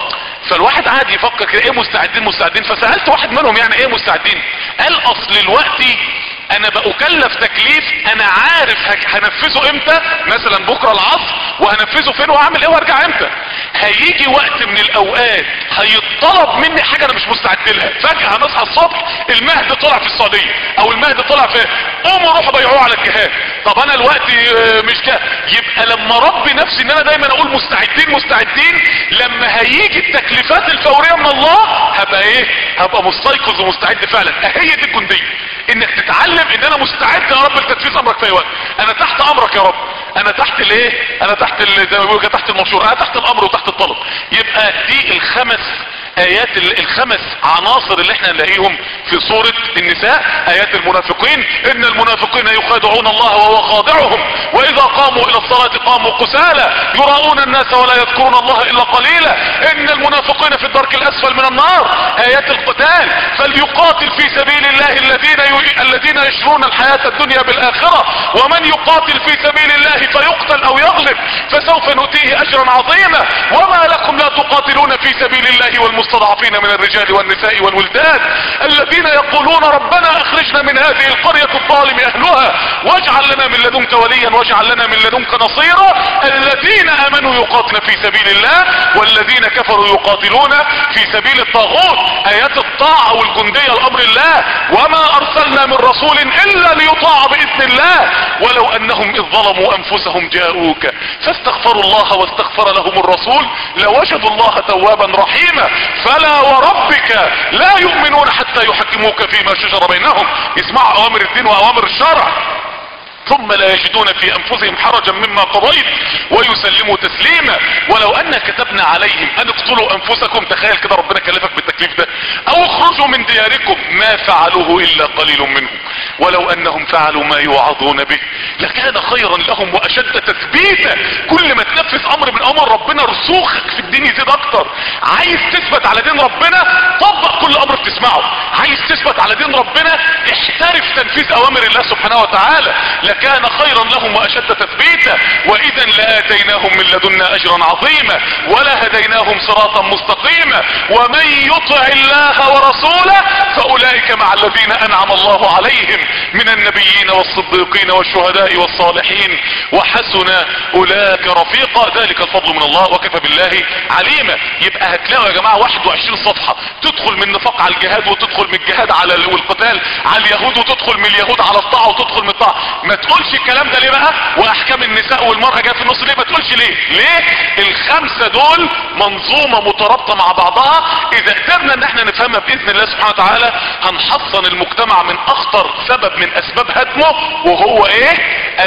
فالواحد قاعد يفكر كده ايه مستعدين مستعدين فسألت واحد منهم يعني ايه مستعدين قال اصل الوقت انا بأكلف تكليف انا عارف هنفذه امتى مثلا بكرة العصر وهنفذه فين وهعمل ايه وارجع امتى هيجي وقت من الاوقات هيطلب مني حاجة انا مش مستعد لها فجأة هنصحى الصبح المهد طلع في السعودية او المهد طلع في قوموا روحوا بيعوه على الجهاد طب انا الوقت مش كده يبقى لما ربي نفسي ان انا دايما اقول مستعدين مستعدين لما هيجي التكليفات الفورية من الله هبقى ايه هبقى مستيقظ ومستعد فعلا هي دي الجندية انك تتعلم ان انا مستعد يا رب لتنفيذ امرك في اي وقت انا تحت امرك يا رب انا تحت الايه انا تحت زي ما بيقولوا تحت المنشور انا تحت الامر وتحت الطلب يبقى دي الخمس ايات الخمس عناصر اللي احنا نلاقيهم في سورة النساء ايات المنافقين ان المنافقين يخادعون الله وهو خادعهم واذا قاموا الى الصلاة قاموا قسالى يراؤون الناس ولا يذكرون الله الا قليلا ان المنافقين في الدرك الاسفل من النار ايات القتال فليقاتل في سبيل الله الذين ي... الذين يشرون الحياة الدنيا بالاخرة ومن يقاتل في سبيل الله فيقتل او يغلب فسوف نؤتيه اجرا عظيما وما لكم لا تقاتلون في سبيل الله والمسلمين المستضعفين من الرجال والنساء والولدان الذين يقولون ربنا اخرجنا من هذه القرية الظالم اهلها واجعل لنا من لدنك وليا واجعل لنا من لدنك نصيرا الذين امنوا يقاتلون في سبيل الله والذين كفروا يقاتلون في سبيل الطاغوت ايات الطاعة والجندية لامر الله وما ارسلنا من رسول الا ليطاع باذن الله ولو انهم اذ ظلموا انفسهم جاءوك فاستغفروا الله واستغفر لهم الرسول لوجدوا الله توابا رحيما فلا وربك لا يؤمنون حتى يحكموك فيما شجر بينهم يسمعوا اوامر الدين واوامر الشرع ثم لا يجدون في انفسهم حرجا مما قضيت ويسلموا تسليما ولو ان كتبنا عليهم ان اقتلوا انفسكم تخيل كده ربنا كلفك بالتكليف ده او اخرجوا من دياركم ما فعلوه الا قليل منهم ولو انهم فعلوا ما يوعظون به لكان خيرا لهم واشد تثبيتا كل ما تنفذ امر من امر ربنا رسوخك في الدين يزيد اكتر عايز تثبت على دين ربنا طبق كل امر بتسمعه عايز تثبت على دين ربنا احترف تنفيذ اوامر الله سبحانه وتعالى لكان خيرا لهم واشد تثبيتا واذا لاتيناهم من لدنا اجرا عظيما ولهديناهم صراطا مستقيما ومن يطع الله ورسوله فاولئك مع الذين انعم الله عليهم من النبيين والصديقين والشهداء والصالحين وحسن اولئك رفيقا ذلك الفضل من الله وكفى بالله عليما يبقى هتلاقوا يا جماعة 21 صفحة تدخل من نفاق على الجهاد وتدخل من الجهاد على والقتال على اليهود وتدخل من اليهود على الطاعة وتدخل من الطاعة ما تقولش الكلام ده ليه بقى واحكام النساء والمرأة جايه في النص ليه ما تقولش ليه ليه الخمسة دول منظومة مترابطة مع بعضها اذا قدرنا ان احنا نفهمها باذن الله سبحانه وتعالى هنحصن المجتمع من اخطر سبب من اسباب هدمه وهو ايه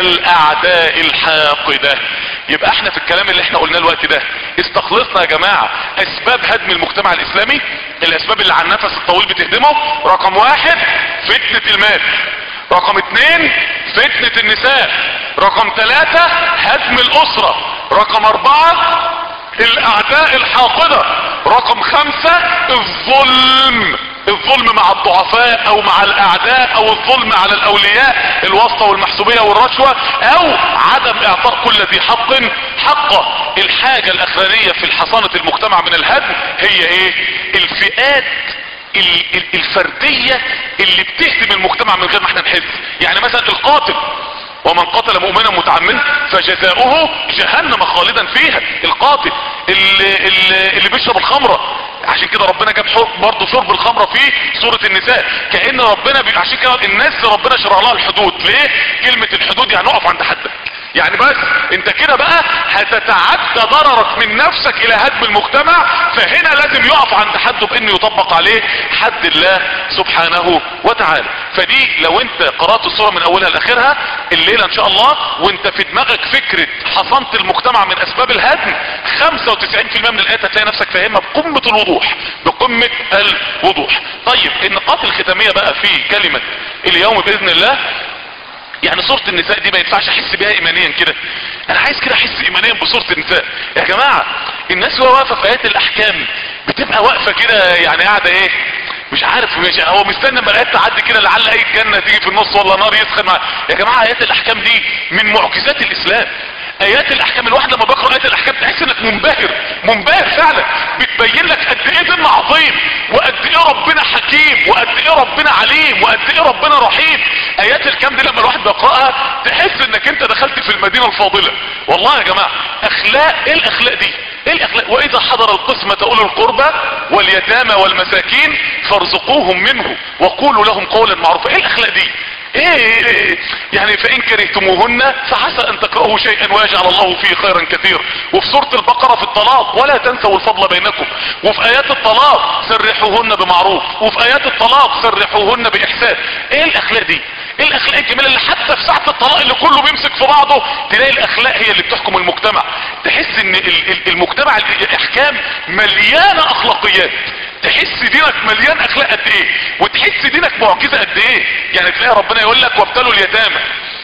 الاعداء الحاقدة يبقى احنا في الكلام اللي احنا قلناه الوقت ده استخلصنا يا جماعة اسباب هدم المجتمع الاسلامي الاسباب اللي على النفس الطويل بتهدمه رقم واحد فتنة المال رقم اتنين فتنة النساء رقم ثلاثة هدم الاسرة رقم اربعة الاعداء الحاقدة رقم خمسة الظلم الظلم مع الضعفاء او مع الاعداء او الظلم على الاولياء الواسطة والمحسوبية والرشوة او عدم اعطاء كل ذي حق حقه الحاجة الاخرانية في حصانة المجتمع من الهدم هي ايه الفئات الفردية اللي بتهدم المجتمع من غير ما احنا نحس يعني مثلا القاتل ومن قتل مؤمنا متعمدا فجزاؤه جهنم خالدا فيها القاتل اللي, اللي, اللي بيشرب الخمرة عشان كده ربنا جاب برضه شرب الخمرة في سورة النساء كأن ربنا بي... عشان كده الناس ربنا شرع لها الحدود ليه كلمة الحدود يعني اقف عند حدك يعني بس انت كده بقى هتتعدى ضررك من نفسك الى هدم المجتمع فهنا لازم يقف عند حده بانه يطبق عليه حد الله سبحانه وتعالى فدي لو انت قرأت الصورة من اولها لاخرها الليلة ان شاء الله وانت في دماغك فكرة حصنت المجتمع من اسباب الهدم 95% من الايات هتلاقي نفسك فاهمها بقمة الوضوح بقمة الوضوح طيب النقاط الختامية بقى في كلمة اليوم باذن الله يعني صورة النساء دي ما ينفعش احس بيها ايمانيا كده انا عايز كده احس ايمانيا بصورة النساء يا جماعة الناس وهو واقفة في ايات الاحكام بتبقى واقفة كده يعني قاعدة ايه مش عارف مش هو مستنى اما الايات تعدي كده لعل اي جنة تيجي في النص ولا نار يسخن مع... يا جماعة ايات الاحكام دي من معجزات الاسلام ايات الاحكام الواحد لما بيقرا ايات الاحكام تحس انك منبهر منبهر فعلا بتبين لك قد ايه دين عظيم وقد ايه ربنا حكيم وقد ايه ربنا عليم وقد ايه ربنا رحيم ايات الكام دي لما الواحد بيقراها تحس انك انت دخلت في المدينه الفاضله والله يا جماعه اخلاق ايه الاخلاق دي ايه الاخلاق واذا حضر القسمة اولو القربى واليتامى والمساكين فارزقوهم منه وقولوا لهم قولا معروفا ايه الاخلاق دي ايه يعني فان كرهتموهن فعسى ان تكرهوا شيئا ويجعل الله فيه خيرا كثير وفي سورة البقرة في الطلاق ولا تنسوا الفضل بينكم وفي ايات الطلاق سرحوهن بمعروف وفي ايات الطلاق سرحوهن باحسان ايه الاخلاق دي ايه الاخلاق الجميلة اللي حتى في ساعة الطلاق اللي كله بيمسك في بعضه تلاقي الاخلاق هي اللي بتحكم المجتمع تحس ان المجتمع الاحكام مليانة اخلاقيات تحس دينك مليان اخلاق قد ايه وتحس دينك معجزة قد ايه يعني تلاقي ربنا يقول لك وابتلوا اليتامى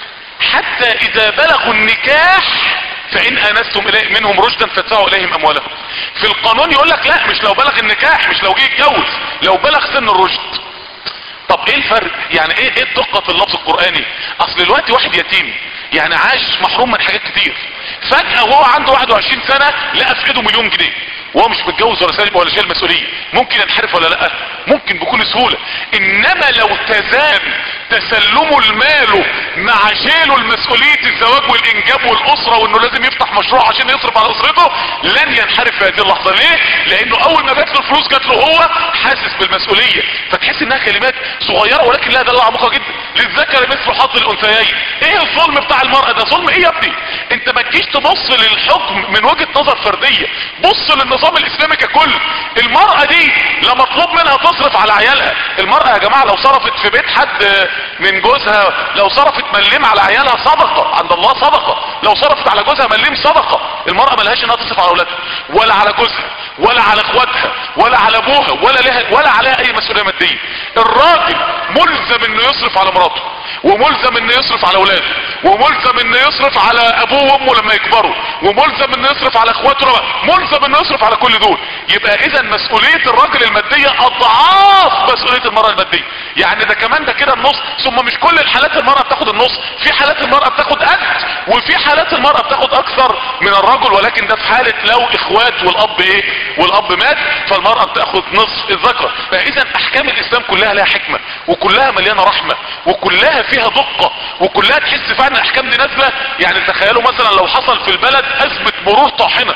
حتى اذا بلغوا النكاح فان انستم إليه منهم رشدا فادفعوا اليهم اموالهم في القانون يقول لك لا مش لو بلغ النكاح مش لو جه يتجوز لو بلغ سن الرشد طب ايه الفرق يعني ايه ايه الدقة في اللفظ القرآني اصل دلوقتي واحد يتيم يعني عايش محروم من حاجات كتير فجأة وهو عنده 21 سنة لقى في ايده مليون جنيه وهو مش متجوز ولا سالب ولا شايل مسؤوليه ممكن ينحرف ولا لا ممكن بكل سهوله انما لو تزان تسلمه المال مع شيله المسؤوليه الزواج والانجاب والاسره وانه لازم يفتح مشروع عشان يصرف على اسرته لن ينحرف في هذه اللحظه ليه لانه اول ما جات له الفلوس جات له هو حاسس بالمسؤوليه فتحس انها كلمات صغيره ولكن لها دلاله عميقه جدا للذكر مثل حظ الانثيين ايه الظلم بتاع المراه ده ظلم ايه يا ابني انت ما تجيش تبص للحكم من وجهه نظر فرديه بص للنظام الاسلامي ككل المرأة دي لا مطلوب منها تصرف على عيالها المرأة يا جماعة لو صرفت في بيت حد من جوزها لو صرفت مليم على عيالها صدقة عند الله صدقة لو صرفت على جوزها مليم صدقة المرأة ملهاش انها تصرف على اولادها ولا على جوزها ولا على اخواتها ولا على ابوها ولا لها ولا عليها اي مسؤولية مادية الراجل ملزم انه يصرف على مراته وملزم انه يصرف على اولاده وملزم انه يصرف على ابوه وامه لما يكبروا وملزم انه يصرف على اخواته ملزم انه يصرف على كل دول يبقى اذا مسؤولية الراجل المادية اضعاف مسؤولية المرأة المادية يعني ده كمان ده كده النص ثم مش كل الحالات المرأة بتاخد النص في حالات المرأة بتاخد قد وفي حالات المرأة بتاخد اكثر من الرجل ولكن ده في حالة لو اخوات والاب ايه والاب مات فالمرأة بتاخد نصف الذكر فاذا احكام الاسلام كلها لها حكمة وكلها مليانة رحمة وكلها فيها دقة وكلها تحس فعلا الاحكام دي نازلة يعني تخيلوا مثلا لو حصل في البلد ازمة مرور طاحنة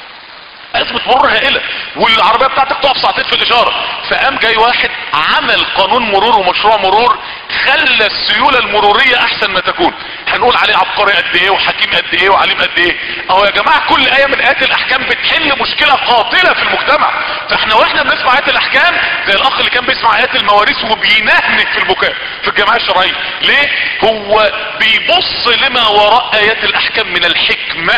ازمة مرور هائلة والعربية بتاعتك تقف ساعتين في الاشارة فقام جاي واحد عمل قانون مرور ومشروع مرور خلى السيولة المرورية احسن ما تكون هنقول عليه عبقري قد ايه وحكيم قد ايه وعليم قد ايه اهو يا جماعة كل اية من ايات الاحكام بتحل مشكلة قاتلة في المجتمع فاحنا واحنا بنسمع ايات الاحكام زي الاخ اللي كان بيسمع ايات المواريث وبينهنك في البكاء في الجماعة الشرعية ليه هو بيبص لما وراء ايات الاحكام من الحكمة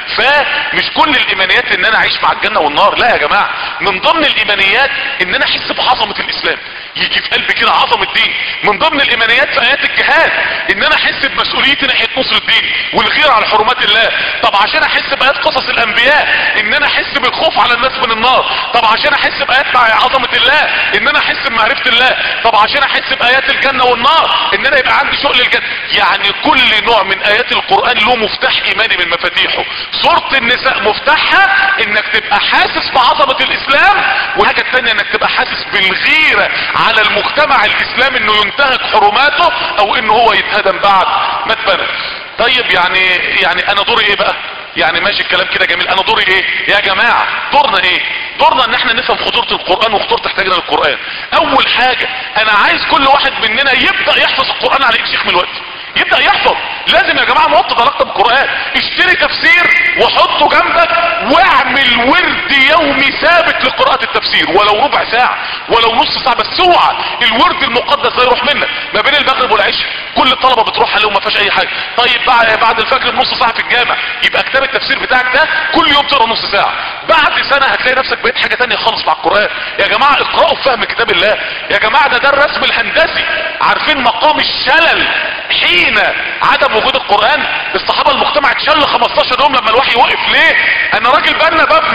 فمش كل الايمانيات ان انا اعيش مع الجنة والنار لا يا جماعة من ضمن الايمانيات ان انا احس بعظمة الاسلام يجي في قلبي كده عظمة الدين من ضمن الايمانيات في ايات الجهاد ان انا احس بمسؤوليتي ناحية نصر الدين والغير على حرمات الله طب عشان احس بايات قصص الانبياء ان انا احس بالخوف على الناس من النار طب عشان احس بايات مع عظمة الله ان انا احس بمعرفة الله طب عشان احس بايات الجنة والنار ان انا يبقى عندي شغل الجنة يعني كل نوع من ايات القرآن له مفتاح ايماني من مفاتيحه سورة النساء مفتاحها انك تبقى حاسس بعظمة الاسلام وحاجة التانية انك تبقى حاسس بالغيرة على المجتمع الاسلامي انه ينتهك حرماته او انه هو يتهدم بعد ما اتبنى طيب يعني يعني انا دوري ايه بقى يعني ماشي الكلام كده جميل انا دوري ايه يا جماعة دورنا ايه دورنا ان احنا نفهم خطورة القرآن وخطورة احتاجنا للقرآن اول حاجة انا عايز كل واحد مننا يبدأ يحفظ القرآن على ايد شيخ من الوقت يبدأ يحفظ لازم يا جماعة نوطد علاقة بالقرآن اشتري تفسير وحطه جنبك واعمل ورد يومي ثابت لقراءة التفسير ولو ربع ساعة ولو نص ساعة بس اوعى الورد المقدس ده يروح منك ما بين المغرب والعشاء كل الطلبة بتروح عليهم ما فيهاش اي حاجة طيب بعد الفجر بنص ساعة في الجامع يبقى كتاب التفسير بتاعك ده كل يوم تقرا نص ساعة بعد سنة هتلاقي نفسك بقيت حاجة تانية خالص مع القرآن يا جماعة اقرأوا فهم كتاب الله يا جماعة ده ده الرسم الهندسي عارفين مقام الشلل حين عدم وجود القرآن الصحابة المجتمع اتشل 15 يوم لما الوحي وقف ليه انا راجل بنا ببني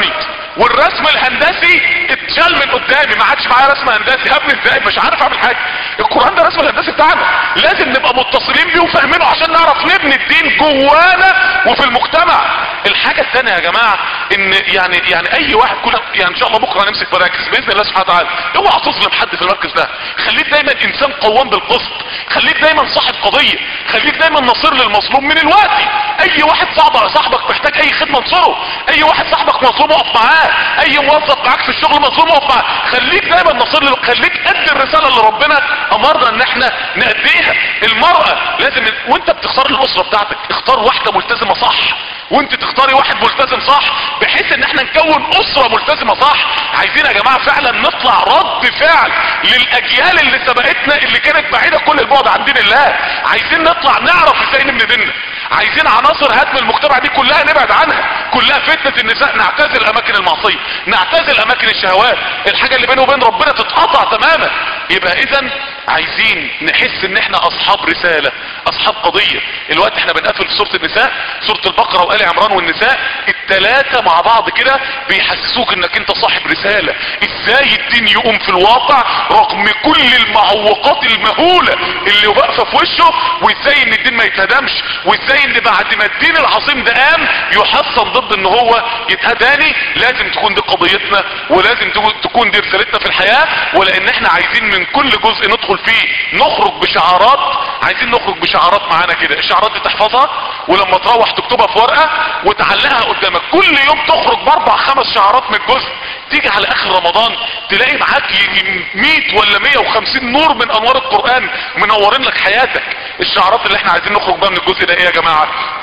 والرسم الهندسي اتشال من قدامي ما عادش معايا رسم هندسي هبني ازاي مش عارف اعمل حاجه القران ده الرسم الهندسي بتاعنا لازم نبقى متصلين بيه وفاهمينه عشان نعرف نبني الدين جوانا وفي المجتمع الحاجه الثانيه يا جماعه ان يعني يعني اي واحد كل يعني ان شاء الله بكره هنمسك مراكز باذن الله سبحانه وتعالى اوعى تظلم حد في المركز ده خليك دايما انسان قوام بالقسط خليك دايما صاحب قضيه خليك دايما نصير للمظلوم من الوقت اي واحد صاحبك صاحبك محتاج اي خدمه انصره اي واحد صاحبك مظلوم اقف معاه اي موظف معاك في الشغل مظلوم اقف معاه خليك دايما نصير له خليك قد الرساله اللي ربنا امرنا ان احنا نأديها المراه لازم وانت بتختار الاسره بتاعتك اختار واحده ملتزمه صح وانت تختاري واحد ملتزم صح بحيث ان احنا نكون اسره ملتزمه صح عايزين يا جماعه فعلا نطلع رد فعل للاجيال اللي سبقتنا اللي كانت بعيده كل البعد عن دين الله عايزين نطلع نعرف ازاي نبني ديننا عايزين عناصر هدم المجتمع دي كلها نبعد عنها كلها فتنة النساء نعتزل اماكن المعصية نعتزل اماكن الشهوات الحاجة اللي بينه وبين ربنا تتقطع تماما يبقى اذا عايزين نحس ان احنا اصحاب رسالة اصحاب قضية الوقت احنا بنقفل في سورة النساء سورة البقرة وآل عمران والنساء التلاتة مع بعض كده بيحسسوك انك انت صاحب رسالة ازاي الدين يقوم في الواقع رغم كل المعوقات المهولة اللي واقفة في وشه وازاي ان الدين ما يتهدمش وازاي ان بعد ما الدين العظيم ده قام يحصن ضد ان هو يتهداني لازم تكون دي قضيتنا ولازم تكون دي رسالتنا في الحياة ولان احنا عايزين من كل جزء ندخل فيه نخرج بشعارات عايزين نخرج بشعارات معانا كده الشعارات دي تحفظها ولما تروح تكتبها في ورقة وتعلقها قدامك كل يوم تخرج باربع خمس شعارات من الجزء تيجي على اخر رمضان تلاقي معاك 100 ولا 150 نور من انوار القرآن منورين لك حياتك الشعارات اللي احنا عايزين نخرج بها من الجزء ده ايه يا جماعة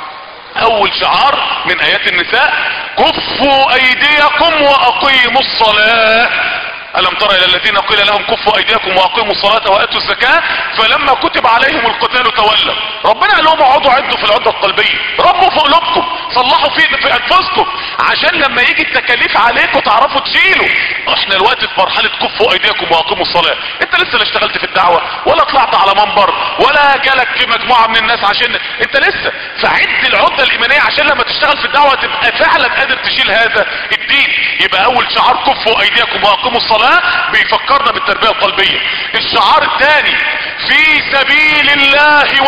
اول شعار من ايات النساء كفوا ايديكم واقيموا الصلاة ألم تر إلى الذين قيل لهم كفوا أيديكم وأقيموا الصلاة وآتوا الزكاة فلما كتب عليهم القتال تولوا ربنا قال لهم اقعدوا عدوا في العدة القلبية ربوا في قلوبكم صلحوا في في أنفسكم عشان لما يجي التكاليف عليكم تعرفوا تشيلوا احنا الوقت في مرحلة كفوا أيديكم وأقيموا الصلاة انت لسه لا اشتغلت في الدعوة ولا طلعت على منبر ولا جالك مجموعة من الناس عشان انت لسه فعد العدة الإيمانية عشان لما تشتغل في الدعوة تبقى فعلا قادر تشيل هذا الدين يبقى أول شعار كفوا أيديكم وأقيموا الصلاة بيفكرنا بالتربية القلبية الشعار الثاني في سبيل الله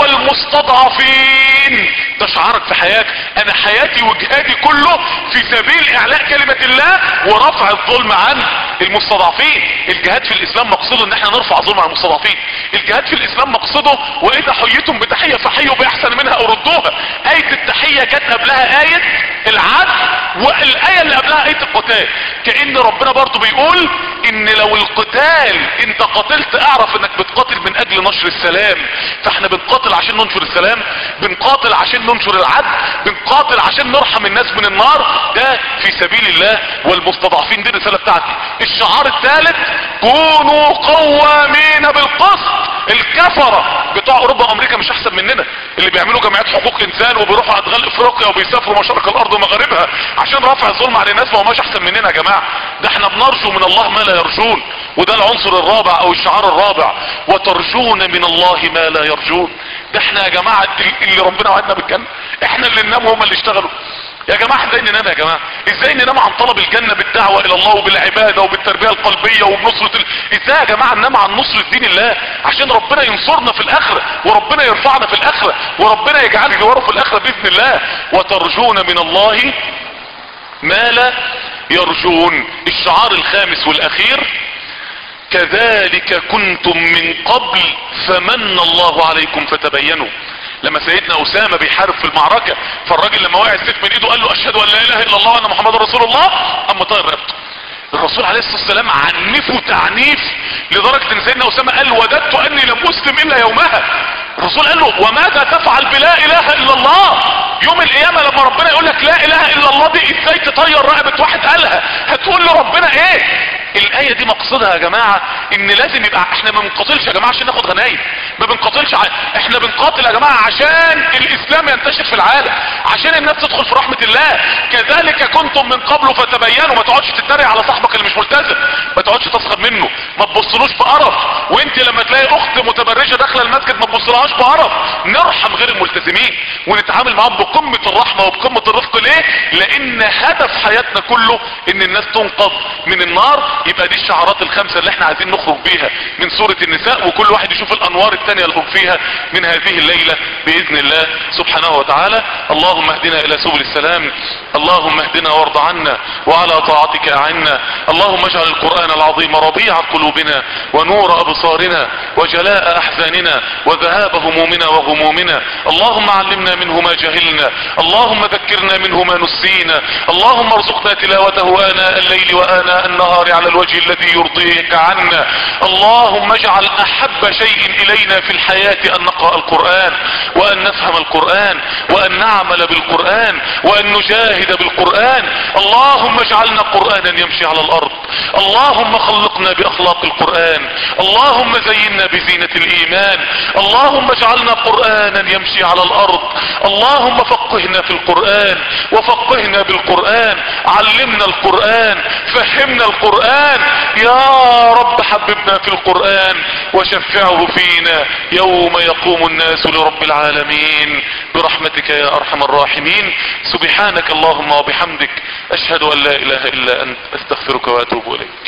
والمستضعفين ده شعارك في حياتك انا حياتي وجهادي كله في سبيل اعلاء كلمة الله ورفع الظلم عن المستضعفين الجهاد في الاسلام مقصده ان احنا نرفع الظلم عن المستضعفين الجهاد في الاسلام مقصده واذا حييتم بتحية فحيوا باحسن منها او ردوها اية التحية جت قبلها اية العدل والاية اللي قبلها اية القتال كأن ربنا برضو بيقول ان لو القتال انت قاتلت اعرف انك بتقاتل من اجل نشر السلام فاحنا بنقاتل عشان ننشر السلام بنقاتل عشان ننشر العدل بنقاتل عشان نرحم الناس من النار ده في سبيل الله والمستضعفين دي الرسالة بتاعتي الشعار الثالث كونوا قوامين بالقسط الكفرة بتوع اوروبا وامريكا مش احسن مننا اللي بيعملوا جمعيات حقوق انسان وبيروحوا ادغال افريقيا وبيسافروا مشارق الارض ومغاربها عشان رفع الظلم على الناس ما هماش احسن مننا يا جماعة ده احنا بنرجو من الله ما لا يرجون وده العنصر الرابع او الشعار الرابع وترجون من الله ما لا يرجون ده احنا يا جماعة اللي ربنا وعدنا بالجنة احنا اللي ننام وهم اللي اشتغلوا يا جماعة ازاي ننام يا جماعة ازاي ننام عن طلب الجنة بالدعوة الى الله وبالعبادة وبالتربية القلبية وبنصرة ال... ازاي يا جماعة ننام عن نصرة دين الله عشان ربنا ينصرنا في الاخرة وربنا يرفعنا في الاخرة وربنا يجعل جواره في الاخرة باذن الله وترجون من الله ما لا يرجون الشعار الخامس والاخير كذلك كنتم من قبل فمن الله عليكم فتبينوا لما سيدنا اسامة بيحارب في المعركة فالراجل لما وقع السيف من ايده قال له اشهد ان لا اله الا الله وان محمد رسول الله اما طاير رقبته الرسول عليه الصلاة والسلام عنفه تعنيف لدرجة ان سيدنا اسامة قال وددت اني لم اسلم الا يومها الرسول قال له وماذا تفعل بلا اله الا الله يوم القيامة لما ربنا يقول لك لا اله الا الله دي ازاي تطير رقبة واحد قالها هتقول له ربنا ايه الاية دي مقصدها يا جماعة ان لازم يبقى احنا ما بنقاتلش يا جماعة عشان ناخد غنايم ما بنقاتلش ع... احنا بنقاتل يا جماعة عشان الاسلام ينتشر في العالم عشان الناس تدخل في رحمة الله كذلك كنتم من قبل فتبينوا ما تقعدش تتريق على صاحبك اللي مش ملتزم ما تقعدش تسخر منه ما تبصلوش بقرف وانت لما تلاقي اخت متبرجه داخله المسجد ما تبصلهاش بقرف نرحم غير الملتزمين ونتعامل معاهم بقمه الرحمه وبقمه الرفق ليه لان هدف حياتنا كله ان الناس تنقذ من النار يبقى دي الشعارات الخمسه اللي احنا عايزين نخرج بيها من سوره النساء وكل واحد يشوف الانوار التانية اللي هم فيها من هذه الليله باذن الله سبحانه وتعالى اللهم اهدنا الى سبل السلام اللهم اهدنا وارض عنا وعلى طاعتك اعنا اللهم اجعل القرآن العظيم ربيع قلوبنا ونور ابصارنا وجلاء احزاننا وذهاب همومنا وغمومنا اللهم علمنا منه ما جهلنا اللهم ذكرنا منه ما نسينا اللهم ارزقنا تلاوته اناء الليل واناء النهار على الوجه الذي يرضيك عنا اللهم اجعل احب شيء الينا في الحياة ان نقرأ القرآن وان نفهم القرآن وان نعمل بالقرآن وان نجاهد بالقرآن اللهم اجعلنا قرآنا يمشي على الارض اللهم خلقنا باخلاق القرآن اللهم زينا بزينة الايمان اللهم اجعلنا قرآنا يمشي على الارض اللهم فقهنا في القرآن وفقهنا بالقرآن علمنا القرآن فهمنا القرآن يا رب حببنا في القرآن وشفعه فينا يوم يقوم الناس لرب العالمين برحمتك يا ارحم الراحمين سبحانك اللهم وبحمدك اشهد ان لا اله الا انت استغفرك واتوب اليك